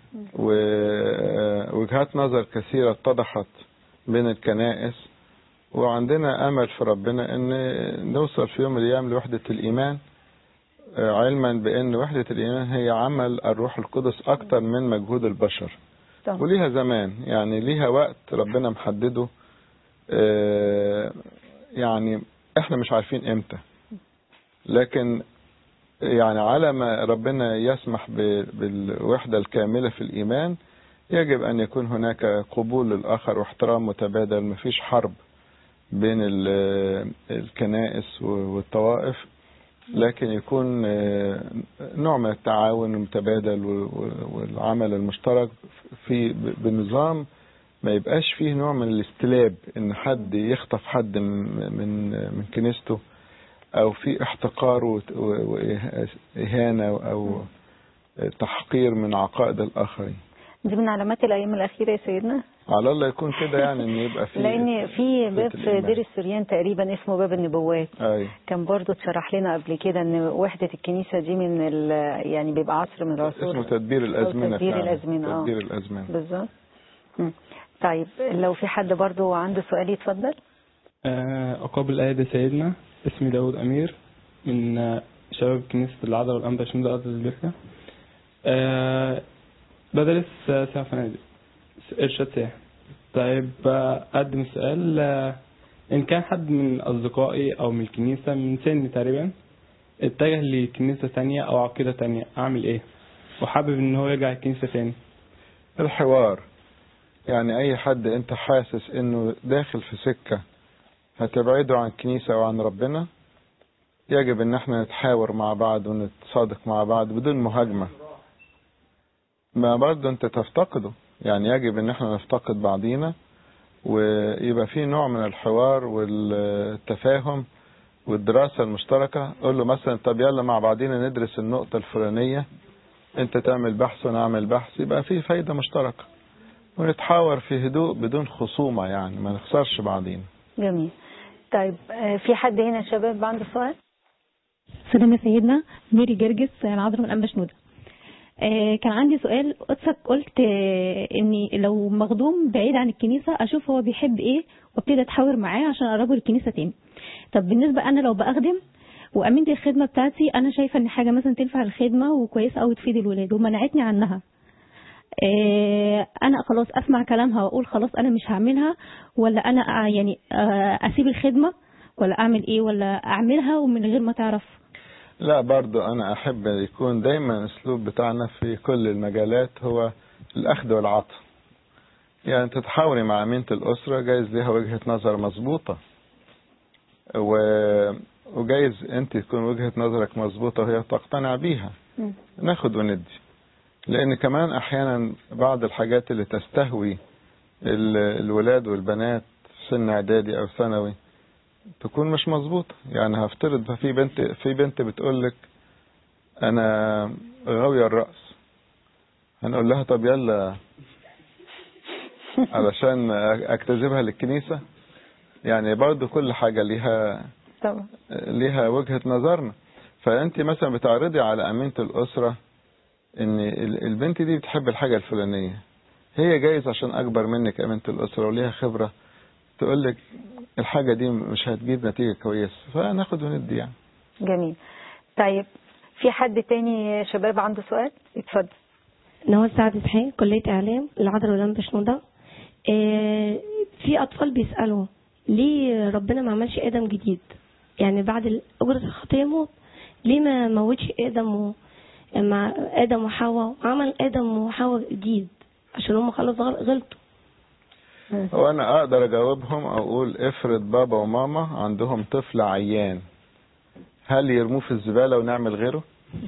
ووجهات نظر كثيرة اتضحت بين الكنائس وعندنا أمل في ربنا أن نوصل في يوم من الأيام لوحدة الإيمان آه، علما بأن وحدة الإيمان هي عمل الروح القدس أكتر من مجهود البشر طب. وليها زمان يعني ليها وقت ربنا محدده آه، يعني احنا مش عارفين امتى لكن يعني على ما ربنا يسمح ب- بالوحدة الكاملة في الإيمان يجب أن يكون هناك قبول للآخر واحترام متبادل مفيش حرب بين ال- الكنائس والطوائف لكن يكون آه، نوع من التعاون المتبادل و- و- والعمل المشترك في ب- بنظام ما يبقاش فيه نوع من الاستلاب ان حد يخطف حد من من من كنيسته او في احتقار وت- و- واهانه او تحقير من عقائد الاخرين دي من علامات الايام الاخيره يا سيدنا على الله يكون كده يعني ان يبقى في لان في باب بيت في الإيمان. دير السريان تقريبا اسمه باب النبوات اي كان برضو اتشرح لنا قبل كده ان وحده الكنيسه دي من ال يعني بيبقى عصر من العصور اسمه تدبير الازمنه تدبير فعلا. الأزمنة، آه. تدبير الازمنه بالظبط مم. طيب لو في حد برضو عنده سؤال يتفضل آه، أقابل آية سيدنا اسمي داود أمير من آه، شباب كنيسة العذراء والأنبا شنودة أرض البركة آه بدرس آه، سياحة فنادق إرشاد سياحة طيب آه، أقدم سؤال آه، إن كان حد من أصدقائي أو من الكنيسة من سني تقريبا اتجه لكنيسة تانية أو عقيدة تانية أعمل إيه؟ وحابب إن هو يرجع الكنيسة تاني الحوار يعني اي حد انت حاسس انه داخل في سكة هتبعده عن الكنيسة او عن ربنا يجب ان احنا نتحاور مع بعض ونتصادق مع بعض بدون مهاجمة ما برضه انت تفتقده يعني يجب ان احنا نفتقد بعضينا ويبقى في نوع من الحوار والتفاهم والدراسة المشتركة قول له مثلا طب يلا مع بعضينا ندرس النقطة الفلانية انت تعمل بحث وانا اعمل بحث يبقى في فايدة مشتركة ونتحاور في هدوء بدون خصومة يعني ما نخسرش بعضينا جميل طيب آه، في حد هنا يا شباب عنده سؤال سلام يا سيدنا ميري جرجس العذراء من أنبا شنودة آه، كان عندي سؤال قدسك قلت آه، اني لو مخدوم بعيد عن الكنيسة اشوف هو بيحب ايه وابتدي اتحاور معاه عشان اقربه للكنيسة تاني طب بالنسبة انا لو بخدم وامنت الخدمة بتاعتي انا شايفة ان حاجة مثلا تنفع الخدمة وكويسة او تفيد الولاد ومنعتني عنها آه، انا خلاص اسمع كلامها واقول خلاص انا مش هعملها ولا انا أ- يعني آه، اسيب الخدمة ولا اعمل ايه ولا اعملها ومن غير ما تعرف لا برضو أنا أحب يكون دايما الأسلوب بتاعنا في كل المجالات هو الأخذ والعطاء يعني تتحاوري مع أمينة الأسرة جايز ليها وجهة نظر مظبوطة و... وجايز أنت تكون وجهة نظرك مظبوطة وهي تقتنع بيها مم. ناخد وندي لأن كمان أحيانا بعض الحاجات اللي تستهوي ال- الولاد والبنات في سن إعدادي أو ثانوي تكون مش مظبوطة يعني هفترض في بنت في بنت بتقول لك انا غاوية الرقص هنقول لها طب يلا علشان اجتذبها للكنيسة يعني برضو كل حاجة ليها طبعا ليها وجهة نظرنا فانت مثلا بتعرضي على امينة الاسرة ان ال- البنت دي بتحب الحاجة الفلانية هي جايز عشان اكبر منك امينة الاسرة وليها خبرة تقول لك الحاجة دي مش هتجيب نتيجة كويسة فناخد وندي يعني جميل طيب في حد تاني يا شباب عنده سؤال اتفضل نوال سعد اسحاق كلية إعلام العذراء والأنبا شنودة آه، في أطفال بيسألوا ليه ربنا ما عملش آدم جديد يعني بعد ال- أجرة الخطية موت ليه ما موتش آدم و... مع آدم وحواء وعمل آدم وحواء جديد عشان هم خلاص غل- غلطوا هو انا اقدر اجاوبهم او اقول افرض بابا وماما عندهم طفل عيان هل يرموه في الزبالة ونعمل غيره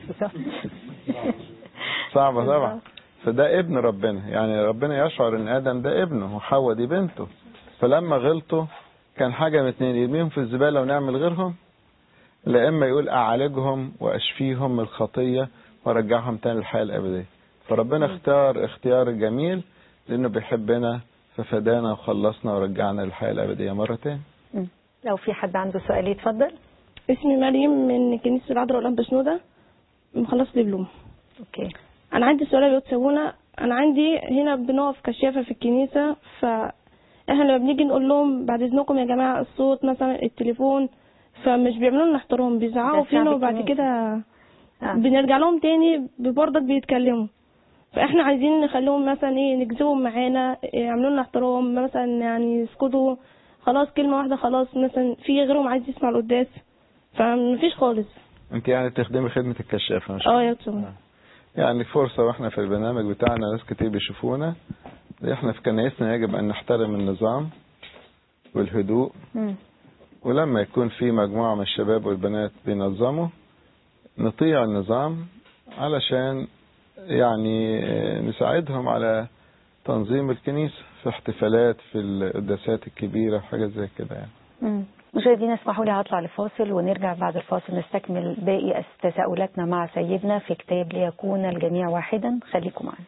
صعبة طبعا فده ابن ربنا يعني ربنا يشعر ان ادم ده ابنه وحواء دي بنته فلما غلطوا كان حاجة من اتنين يرميهم في الزبالة ونعمل غيرهم لا اما يقول اعالجهم واشفيهم من الخطية وارجعهم تاني للحياة الابدية فربنا اختار اختيار جميل لانه بيحبنا ففدانا وخلصنا ورجعنا للحياة الابدية مرة تاني مم. لو في حد عنده سؤال يتفضل اسمي مريم من كنيسة العذراء والأنبا شنودة مخلص دبلوم اوكي أنا عندي سؤال يا سابونا أنا عندي هنا بنقف كشافة في الكنيسة فإحنا لما بنيجي نقول لهم بعد إذنكم يا جماعة الصوت مثلا التليفون فمش بيعملوا لنا احترام بيزعقوا ده فينا شعب وبعد الكنيسة. كده آه. بنرجع لهم تاني برضك بيتكلموا فاحنا عايزين نخليهم مثلا ايه نجذبهم معانا إيه، يعملوا لنا احترام مثلا يعني يسكتوا خلاص كلمة واحدة خلاص مثلا في غيرهم عايز يسمع القداس فمفيش خالص انت يعني تخدمي خدمة الكشافة مش اه يا تسوى يعني فرصة واحنا في البرنامج بتاعنا ناس كتير بيشوفونا احنا في كنايسنا يجب ان نحترم النظام والهدوء مم. ولما يكون في مجموعة من الشباب والبنات بينظموا نطيع النظام علشان يعني آه، نساعدهم على تنظيم الكنيسة في احتفالات في القداسات الكبيرة وحاجات زي كده يعني مم. مشاهدينا اسمحوا لي هطلع لفاصل ونرجع بعد الفاصل نستكمل باقي تساؤلاتنا مع سيدنا في كتاب ليكون الجميع واحدا خليكم معنا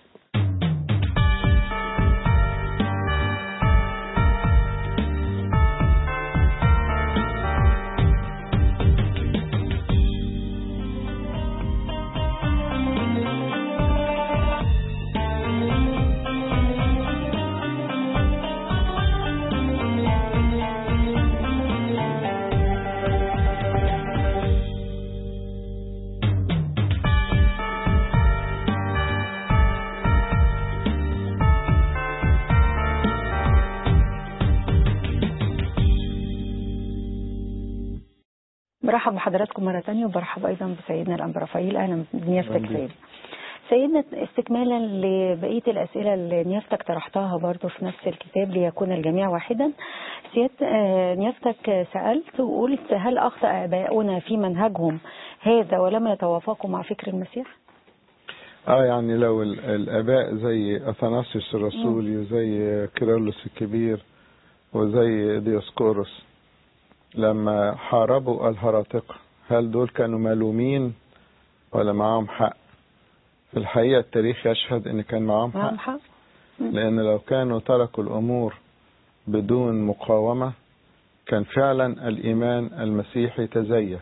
برحب بحضراتكم مرة تانية وبرحب أيضا بسيدنا الأنبا رفايل أهلا بنيافتك أهلا بيك. سيدنا سيدنا استكمالا لبقية الأسئلة اللي نيافتك طرحتها برضو في نفس الكتاب ليكون الجميع واحدا سيادة آه، نيافتك سألت وقلت هل أخطأ آباؤنا في منهجهم هذا ولم يتوافقوا مع فكر المسيح؟ اه يعني لو ال- الاباء زي اثناسيوس الرسولي وزي كيرلس الكبير وزي ديوسكورس لما حاربوا الهراطقة هل دول كانوا ملومين ولا معاهم حق في الحقيقة التاريخ يشهد ان كان معاهم حق معهم حق؟ لأن لو كانوا تركوا الأمور بدون مقاومة كان فعلا الإيمان المسيحي تزيف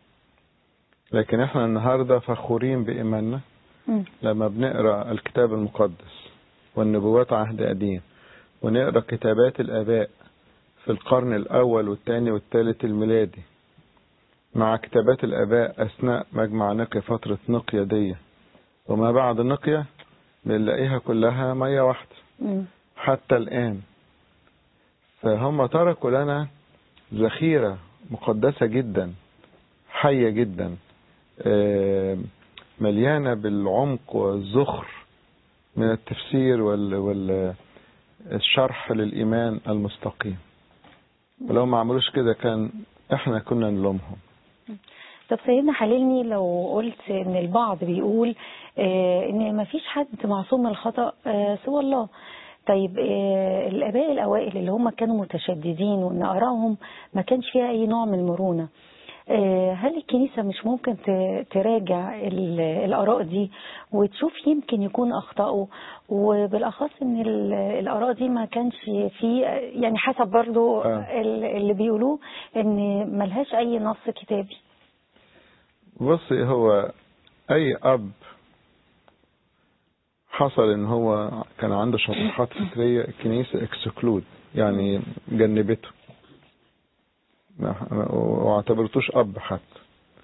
لكن احنا النهاردة فخورين بإيماننا مم. لما بنقرأ الكتاب المقدس والنبوات عهد قديم ونقرأ كتابات الآباء في القرن الأول والثاني والثالث الميلادي مع كتابات الآباء أثناء مجمع نقيا فترة نقيا دي وما بعد نقيا بنلاقيها كلها مية واحدة مم. حتى الآن فهم تركوا لنا ذخيرة مقدسة جدا حية جدا آه، مليانة بالعمق والزخر من التفسير وال وال الشرح للإيمان المستقيم ولو ما عملوش كده كان احنا كنا نلومهم طب سيدنا حللني لو قلت ان البعض بيقول آه ان ما فيش حد معصوم من الخطأ آه سوى الله طيب آه الاباء الاوائل اللي هم كانوا متشددين وان ارائهم ما كانش فيها اي نوع من المرونة آه هل الكنيسة مش ممكن ت- تراجع ال- الآراء دي وتشوف يمكن يكون أخطأوا وبالأخص إن ال- الآراء دي ما كانش في يعني حسب برضو آه. ال- اللي بيقولوه إن ملهاش أي نص كتابي بصي هو اي اب حصل ان هو كان عنده شطحات فكرية الكنيسة اكسكلود يعني جنبته ما- واعتبرتوش اب حتى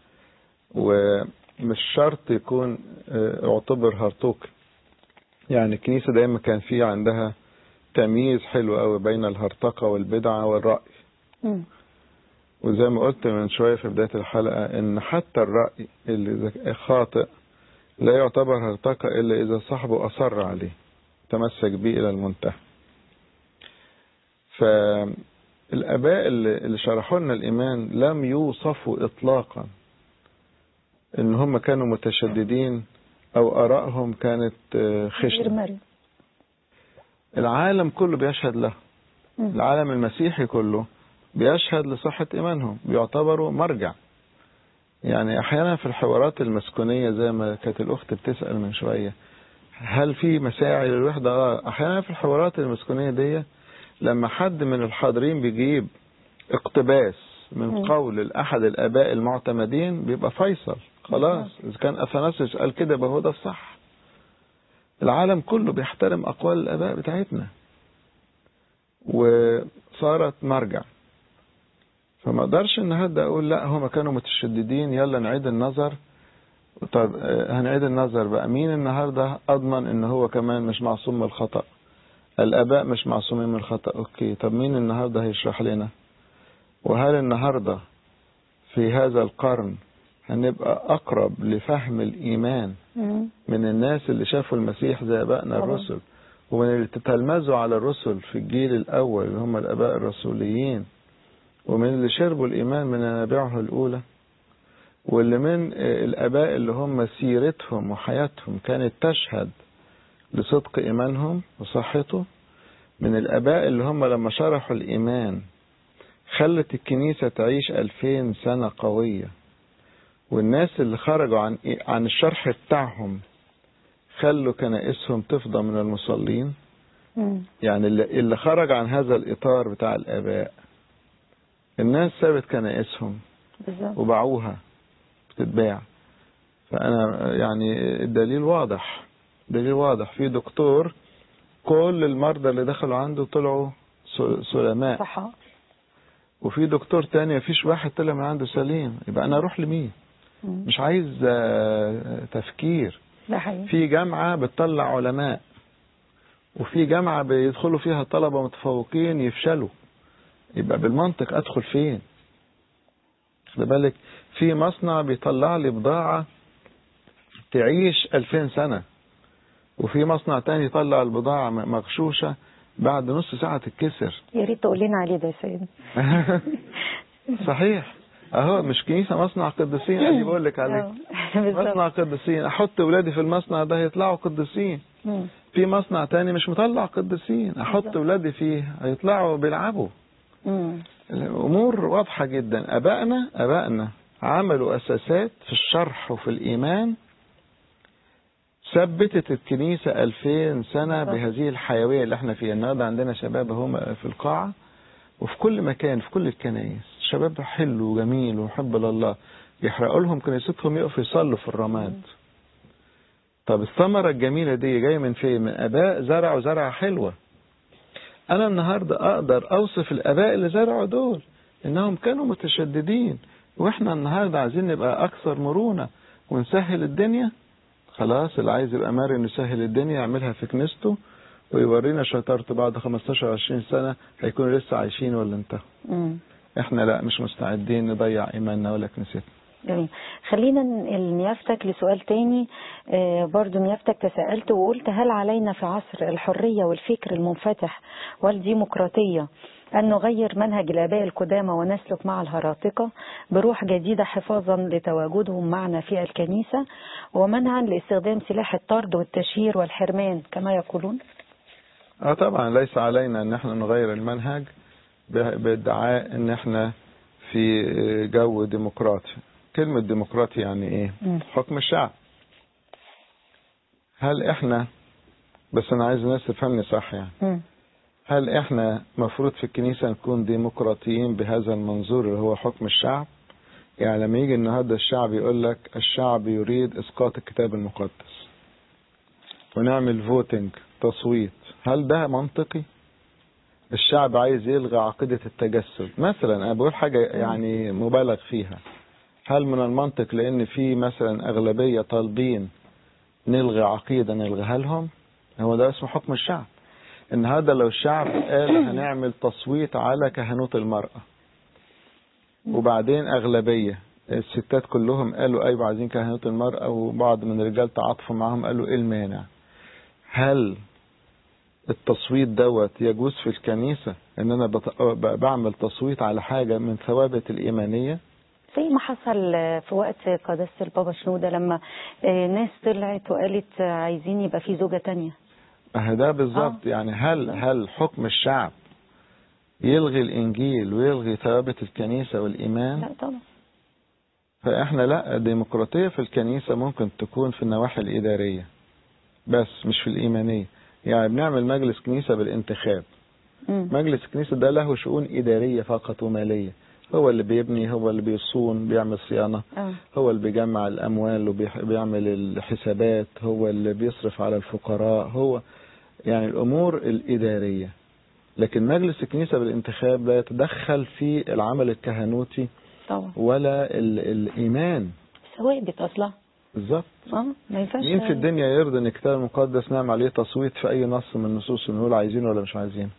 ومش شرط يكون اه، اعتبر هرطوك يعني الكنيسة دايما كان في عندها تمييز حلو قوي بين الهرطقة والبدعة والرأي مم. وزي ما قلت من شوية في بداية الحلقة ان حتى الرأي اللي إذا خاطئ لا يعتبر هرطقة الا اذا صاحبه اصر عليه تمسك به الى المنتهى فالاباء اللي اللي شرحوا لنا الايمان لم يوصفوا اطلاقا ان هم كانوا متشددين او ارائهم كانت آه، غير خشنة مرن العالم كله بيشهد له مم. العالم المسيحي كله بيشهد لصحة إيمانهم بيعتبروا مرجع يعني أحيانا في الحوارات المسكونية زي ما كانت الأخت بتسأل من شوية هل في مساعي للوحدة؟ آه أحيانا في الحوارات المسكونية دي لما حد من الحاضرين بيجيب اقتباس من مم. قول الأحد الآباء المعتمدين بيبقى فيصل خلاص إذا كان أثناسيوس قال كده يبقى هو ده الصح العالم كله بيحترم أقوال الآباء بتاعتنا وصارت مرجع فما اقدرش النهارده اقول لا هم كانوا متشددين يلا نعيد النظر طب آه، هنعيد النظر بقى مين النهارده اضمن ان هو كمان مش معصوم من الخطأ الاباء مش معصومين من الخطأ اوكي طب مين النهارده هيشرح لنا وهل النهارده في هذا القرن هنبقى اقرب لفهم الايمان مم. من الناس اللي شافوا المسيح زي ابائنا طبعا. الرسل ومن اللي تتلمذوا على الرسل في الجيل الاول اللي هم الاباء الرسوليين ومن اللي شربوا الايمان من منابعه الاولى واللي من آه، الاباء اللي هم سيرتهم وحياتهم كانت تشهد لصدق ايمانهم وصحته من الاباء اللي هم لما شرحوا الايمان خلت الكنيسة تعيش ألفين سنة قوية والناس اللي خرجوا عن عن الشرح بتاعهم خلوا كنائسهم تفضى من المصلين مم. يعني اللي اللي خرج عن هذا الإطار بتاع الآباء الناس سابت كنائسهم بالظبط وباعوها بتتباع فأنا يعني الدليل واضح دليل واضح في دكتور كل المرضى اللي دخلوا عنده طلعوا س- سلماء صح وفي دكتور تاني مفيش واحد طلع من عنده سليم يبقى أنا أروح لمين مم. مش عايز آه، تفكير ده حقيقي في جامعة بتطلع علماء وفي جامعة بيدخلوا فيها طلبة متفوقين يفشلوا يبقى بالمنطق أدخل فين خد بالك في مصنع بيطلع لي بضاعة تعيش 2000 سنة وفي مصنع تاني يطلع البضاعة م- مغشوشة بعد نص ساعة تتكسر يا ريت تقول لنا عليه ده يا سيدنا صحيح اهو مش كنيسة مصنع قديسين ادي بقول لك عليه آه، بالظبط. مصنع قديسين احط ولادي في المصنع ده يطلعوا قديسين مم. في مصنع تاني مش مطلع قديسين احط ولادي فيه هيطلعوا بيلعبوا مم. الامور واضحة جدا ابائنا ابائنا عملوا اساسات في الشرح وفي الايمان ثبتت الكنيسة 2000 سنة بهذه الحيوية اللي احنا فيها النهارده عندنا شباب هم في القاعة وفي كل مكان في كل الكنائس شباب حلو وجميل ومحب لله يحرقوا لهم كنيستهم يقفوا يصلوا في الرماد طب الثمرة الجميلة دي جاية من فين من اباء زرعوا زرعة حلوة انا النهاردة اقدر اوصف الاباء اللي زرعوا دول انهم كانوا متشددين واحنا النهاردة عايزين نبقى اكثر مرونة ونسهل الدنيا خلاص اللي عايز يبقى مرن يسهل الدنيا يعملها في كنيسته ويورينا شطارته بعد 15 20 سنة هيكونوا لسه عايشين ولا انتهوا مم. احنا لا مش مستعدين نضيع ايماننا ولا كنيستنا جميل خلينا ننقل نيافتك لسؤال تاني آه، برضو نيافتك تساءلت وقلت هل علينا في عصر الحرية والفكر المنفتح والديمقراطية أن نغير منهج الآباء القدامى ونسلك مع الهراطقة بروح جديدة حفاظا لتواجدهم معنا في الكنيسة ومنعا لاستخدام سلاح الطرد والتشهير والحرمان كما يقولون اه طبعا ليس علينا ان احنا نغير المنهج ب- بادعاء ان احنا في جو ديمقراطي كلمة ديمقراطي يعني ايه مم. حكم الشعب هل احنا بس انا عايز الناس تفهمني صح يعني مم. هل احنا مفروض في الكنيسة نكون ديمقراطيين بهذا المنظور اللي هو حكم الشعب يعني لما يجي النهارده الشعب يقول لك الشعب يريد اسقاط الكتاب المقدس ونعمل فوتنج تصويت هل ده منطقي الشعب عايز يلغي عقيدة التجسد مثلا انا بقول حاجة يعني مبالغ فيها هل من المنطق لان في مثلا اغلبية طالبين نلغي عقيدة نلغيها لهم هو ده اسمه حكم الشعب النهارده لو الشعب قال هنعمل تصويت على كهنوت المرأة وبعدين أغلبية الستات كلهم قالوا أيوة عايزين كهنوت المرأة وبعض من الرجال تعاطفوا معاهم قالوا إيه المانع هل التصويت دوت يجوز في الكنيسة إن أنا بت- ب- بعمل تصويت على حاجة من ثوابت الإيمانية زي ما حصل آه، في وقت قداسة البابا شنودة لما آه، ناس طلعت وقالت آه، عايزين يبقى في زوجة تانية ما ده بالظبط يعني هل هل حكم الشعب يلغي الإنجيل ويلغي ثوابت الكنيسة والإيمان لا طبعا فاحنا لا الديمقراطية في الكنيسة ممكن تكون في النواحي الإدارية بس مش في الإيمانية يعني بنعمل مجلس كنيسة بالانتخاب مم. مجلس الكنيسة ده له شؤون إدارية فقط ومالية هو اللي بيبني هو اللي بيصون بيعمل صيانة آه. هو اللي بيجمع الأموال وبيعمل الحسابات هو اللي بيصرف على الفقراء هو يعني الأمور الإدارية لكن مجلس الكنيسة بالانتخاب لا يتدخل في العمل الكهنوتي طبعا ولا ال- الإيمان ثوابت اصلا بالظبط اه ما ينفعش مين في الدنيا يرضى ان الكتاب المقدس نعمل عليه تصويت في اي نص من النصوص نقول عايزينه ولا مش عايزينه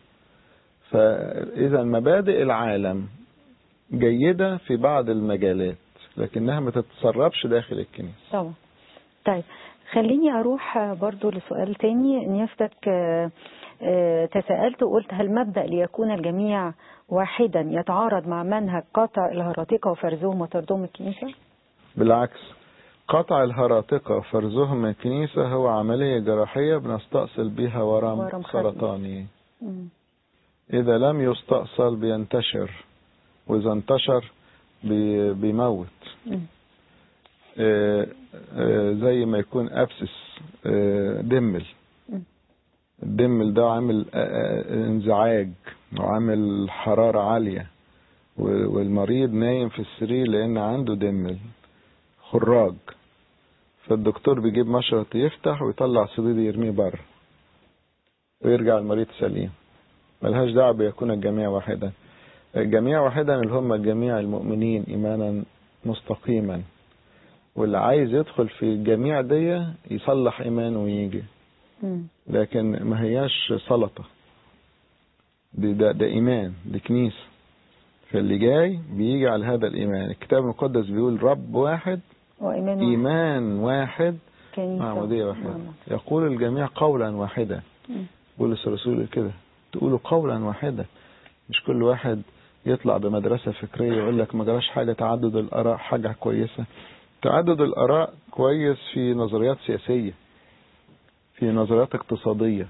فاذا مبادئ العالم جيدة في بعض المجالات لكنها ما تتسربش داخل الكنيسة طبعا طيب خليني اروح آه، برضو لسؤال تاني نيافتك آه، آه، تساءلت وقلت هل مبدأ ليكون الجميع واحدا يتعارض مع منهج قطع الهراطقة وفرزهم وطردهم من الكنيسة؟ بالعكس قطع الهراطقة وفرزهم من الكنيسة هو عملية جراحية بنستأصل بها ورم, ورم خبيث. سرطاني مم. إذا لم يستأصل بينتشر وإذا انتشر بي- بيموت مم. آه، آه، زي ما يكون أبسس آه، دمل مم. الدمل ده عامل آه، آه، انزعاج وعامل حرارة عالية و- والمريض نايم في السرير لأن عنده دمل خراج فالدكتور بيجيب مشرط يفتح ويطلع صديد يرميه بره ويرجع المريض سليم ملهاش دعوة بيكون الجميع واحدا الجميع واحدا اللي هم جميع المؤمنين إيمانا مستقيما واللي عايز يدخل في الجميع دي يصلح إيمانه ويجي مم. لكن ما هياش سلطة دي ده, ده إيمان دي كنيسة فاللي جاي بيجي على هذا الإيمان الكتاب المقدس بيقول رب واحد وإيمان واحد. إيمان واحد كنيسة معمودية واحدة معمودية. يقول الجميع قولا واحدا مم. بولس الرسول كده تقولوا قولا واحدا مش كل واحد يطلع بمدرسة فكرية يقول لك ما جراش حاجة تعدد الآراء حاجة كويسة تعدد الآراء كويس في نظريات سياسية في نظريات اقتصادية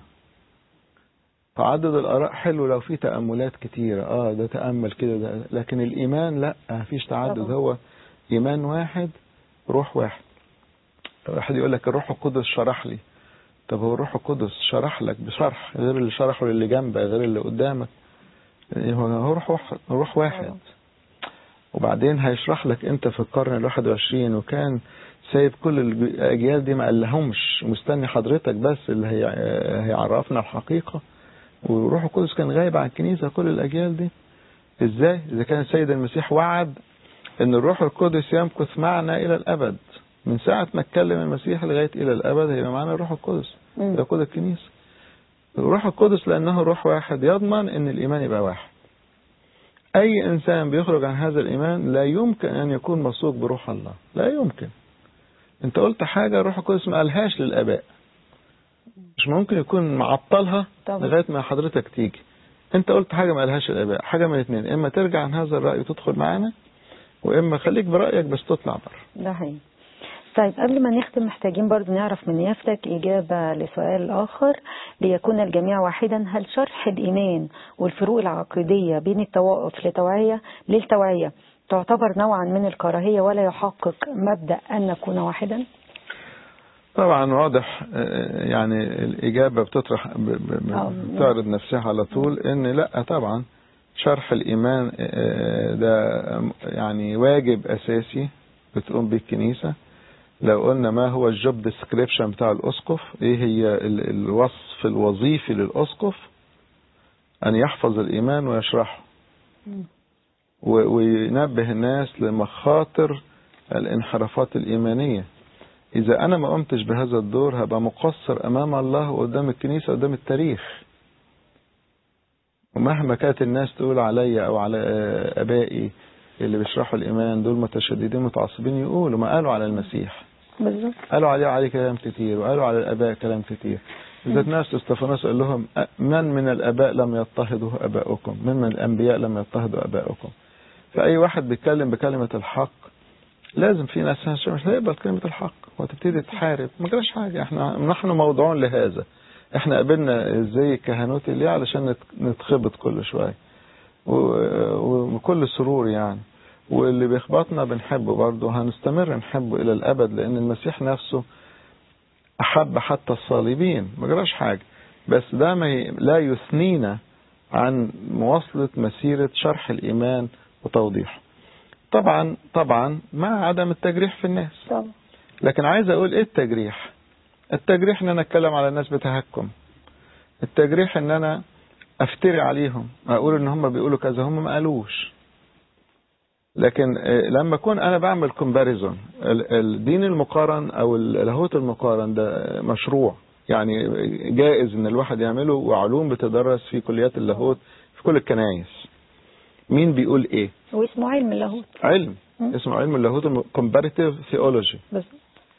تعدد الآراء حلو لو في تأملات كتيرة اه ده تأمل كده ده لكن الإيمان لا مفيش تعدد طبعا. هو إيمان واحد روح واحد واحد يقول لك الروح القدس شرح لي طب هو الروح القدس شرح لك بشرح غير اللي شرحه للي جنبك غير اللي قدامك يعني هو هو روح واحد روح واحد وبعدين هيشرح لك انت في القرن الواحد وعشرين وكان سايب كل الأجيال دي ما قالهمش مستني حضرتك بس اللي هي هيعرفنا الحقيقة والروح القدس كان غايب عن الكنيسة كل الأجيال دي ازاي إذا كان السيد المسيح وعد ان الروح القدس يمكث معنا إلى الأبد من ساعة ما اتكلم المسيح لغاية إلى الأبد هيبقى معنا الروح القدس مم. يقود الكنيسة الروح القدس لأنه روح واحد يضمن أن الإيمان يبقى واحد أي إنسان بيخرج عن هذا الإيمان لا يمكن أن يكون مسوق بروح الله لا يمكن أنت قلت حاجة الروح القدس ما قالهاش للآباء مش ممكن يكون معطلها طبعا. لغاية ما حضرتك تيجي أنت قلت حاجة ما قالهاش للآباء حاجة من الاثنين إما ترجع عن هذا الرأي وتدخل معانا وإما خليك برأيك بس تطلع بره ده حقيقي طيب قبل ما نختم محتاجين برضو نعرف من نيافتك إجابة لسؤال آخر ليكون الجميع واحدا هل شرح الإيمان والفروق العقيدية بين الطوائف لتوعية للتوعية تعتبر نوعا من الكراهية ولا يحقق مبدأ أن نكون واحدا؟ طبعا واضح آه، يعني الإجابة بتطرح ب- ب- آه. بتعرض نفسها على طول إن لا طبعا شرح الإيمان آه، ده يعني واجب أساسي بتقوم به الكنيسة لو قلنا ما هو الجوب ديسكريبشن بتاع الأسقف إيه هي ال- الوصف الوظيفي للأسقف أن يحفظ الإيمان ويشرحه و- وينبه الناس لمخاطر الانحرافات الإيمانية إذا أنا ما قمتش بهذا الدور هبقى مقصر أمام الله وقدام الكنيسة وقدام التاريخ ومهما كانت الناس تقول عليا أو على آه، آبائي اللي بيشرحوا الإيمان دول متشددين متعصبين يقولوا ما قالوا على المسيح بالظبط قالوا عليه عليه كلام كتير وقالوا على الآباء كلام كتير ذات نفس استفانوس قال لهم أ- من من الآباء لم يضطهده آباؤكم من من الأنبياء لم يضطهدوا آباؤكم فأي واحد بيتكلم بكلمة الحق لازم في ناس مش مش هيقبل كلمة الحق وتبتدي تحارب ما جراش حاجة احنا نحن موضوعون لهذا احنا قابلنا ازاي الكهنوت اللي علشان نت- نتخبط كل شوية و- وبكل سرور يعني واللي بيخبطنا بنحبه برضه هنستمر نحبه إلى الأبد لأن المسيح نفسه أحب حتى الصليبين ما جراش حاجة بس ده ما ي- لا يثنينا عن مواصلة مسيرة شرح الإيمان وتوضيحه طبعا طبعا مع عدم التجريح في الناس طبعا لكن عايز أقول إيه التجريح التجريح إن أنا أتكلم على الناس بتهكم التجريح إن أنا أفتري عليهم أقول إن هم بيقولوا كذا هم ما قالوش لكن آه، لما أكون أنا بعمل كومباريزون الدين المقارن أو اللاهوت المقارن ده مشروع يعني جائز إن الواحد يعمله وعلوم بتدرس في كليات اللاهوت في كل الكنايس مين بيقول إيه واسمه علم اللاهوت علم مم. اسمه علم اللاهوت كومباريتيف ثيولوجي بالظبط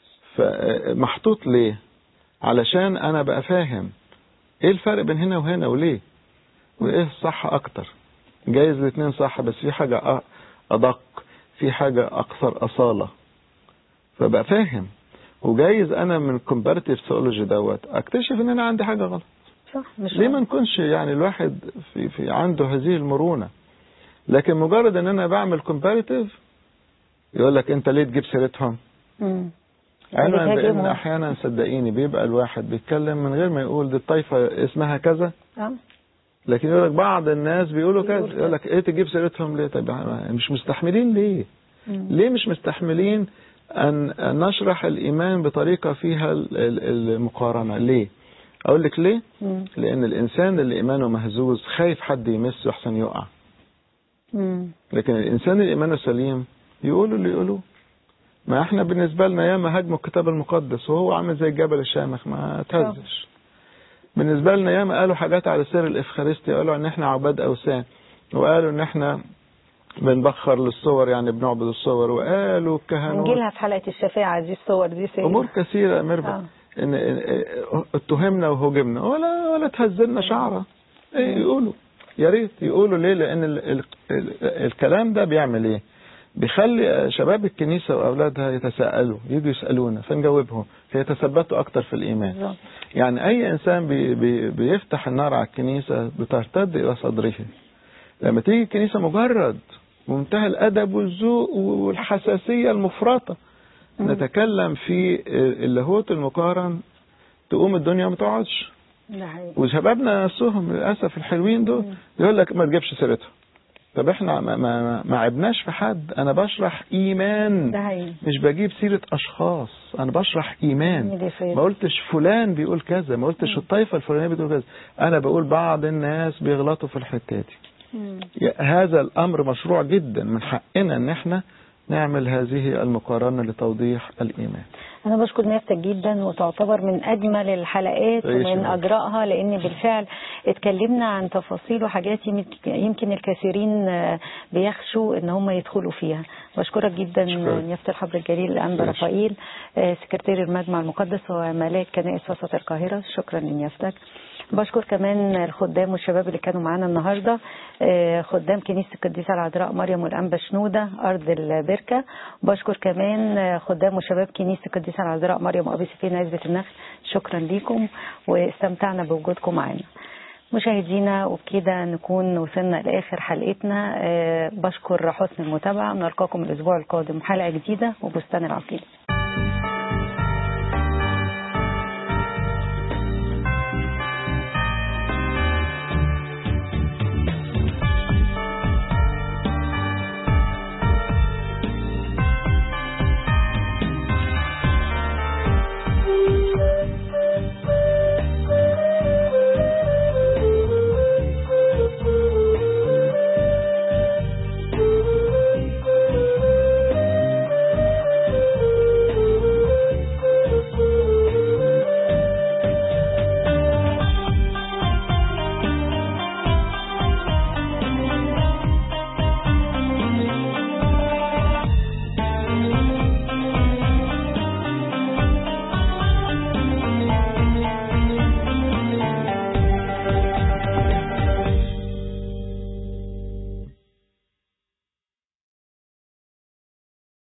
فمحطوط ليه علشان انا بقى فاهم ايه الفرق بين هنا وهنا وليه وايه الصح اكتر جايز الاثنين صح بس في حاجة أ- ادق في حاجة اكثر اصالة فبقى فاهم وجايز انا من كومباريتيف ثيولوجي دوت اكتشف ان انا عندي حاجة غلط صح مش ليه ما نكونش يعني الواحد في, في عنده هذه المرونة لكن مجرد ان انا بعمل كومباريتيف يقول لك انت ليه تجيب سيرتهم مم. علما بان بتهاجمهم. احيانا صدقيني بيبقى الواحد بيتكلم من غير ما يقول دي الطائفه اسمها كذا آه. لكن يقول لك بعض الناس بيقولوا كذا بيقول يقول لك ايه تجيب سيرتهم ليه طب مش مستحملين ليه مم. ليه مش مستحملين ان أن نشرح الايمان بطريقه فيها ال- ال- المقارنه ليه اقول لك ليه مم. لان الانسان اللي ايمانه مهزوز خايف حد يمسه احسن يقع مم. لكن الانسان اللي ايمانه سليم يقولوا اللي يقولوه ما احنا بالنسبه لنا ياما هاجموا الكتاب المقدس وهو عامل زي الجبل الشامخ ما تهزش بالنسبه لنا ياما قالوا حاجات على سر الافخارستي قالوا ان احنا عباد اوثان وقالوا ان احنا بنبخر للصور يعني بنعبد الصور وقالوا الكهنوت هنجيلها في حلقة الشفاعة دي الصور دي سيدنا امور كثيره يا ميرفت آه. ان إن- اتهمنا وهجمنا ولا ولا تهزلنا شعره إيه يقولوا يا ريت يقولوا ليه لان ال ال ال الكلام ده بيعمل ايه بيخلي شباب الكنيسه واولادها يتساءلوا يجوا يسالونا فنجاوبهم فيتثبتوا اكتر في الايمان بالظبط. يعني اي انسان بي بي بيفتح النار على الكنيسه بترتد الى صدره لما تيجي الكنيسه مجرد منتهى الادب والذوق والحساسيه المفرطه نتكلم في اللاهوت المقارن تقوم الدنيا ما تقعدش ده حقيقي. وشبابنا نفسهم للاسف الحلوين دول يقول لك ما تجيبش سيرتها طب احنا ما, ما, ما عبناش في حد انا بشرح ايمان ده حقيقي. مش بجيب سيرة اشخاص انا بشرح ايمان دي فايدة. ما قلتش فلان بيقول كذا ما قلتش الطائفة الفلانية بتقول كذا انا بقول بعض الناس بيغلطوا في الحتة دي مم. هذا الامر مشروع جدا من حقنا ان احنا نعمل هذه المقارنة لتوضيح الايمان أنا بشكر نيابتك جدا وتعتبر من أجمل الحلقات تعيش ومن معاك. أجرائها لأن بالفعل اتكلمنا عن تفاصيل وحاجات يمك- يمكن الكثيرين آه، بيخشوا إن هم يدخلوا فيها بشكرك جدا شكرا. نيافة الحبر الجليل الأنبا ماشي. رفائيل آه، سكرتير المجمع المقدس وملاك كنائس وسط القاهرة شكرا لنيافتك بشكر كمان الخدام والشباب اللي كانوا معانا النهارده آه، خدام كنيسه القديسه العذراء مريم والانبا شنوده ارض البركه بشكر كمان آه، خدام وشباب كنيسه القديسه العذراء مريم وابي سفين عزبه النخل شكرا ليكم واستمتعنا بوجودكم معانا مشاهدينا وبكده نكون وصلنا لاخر حلقتنا آه، بشكر حسن المتابعه نلقاكم الاسبوع القادم حلقه جديده وبستان العقيده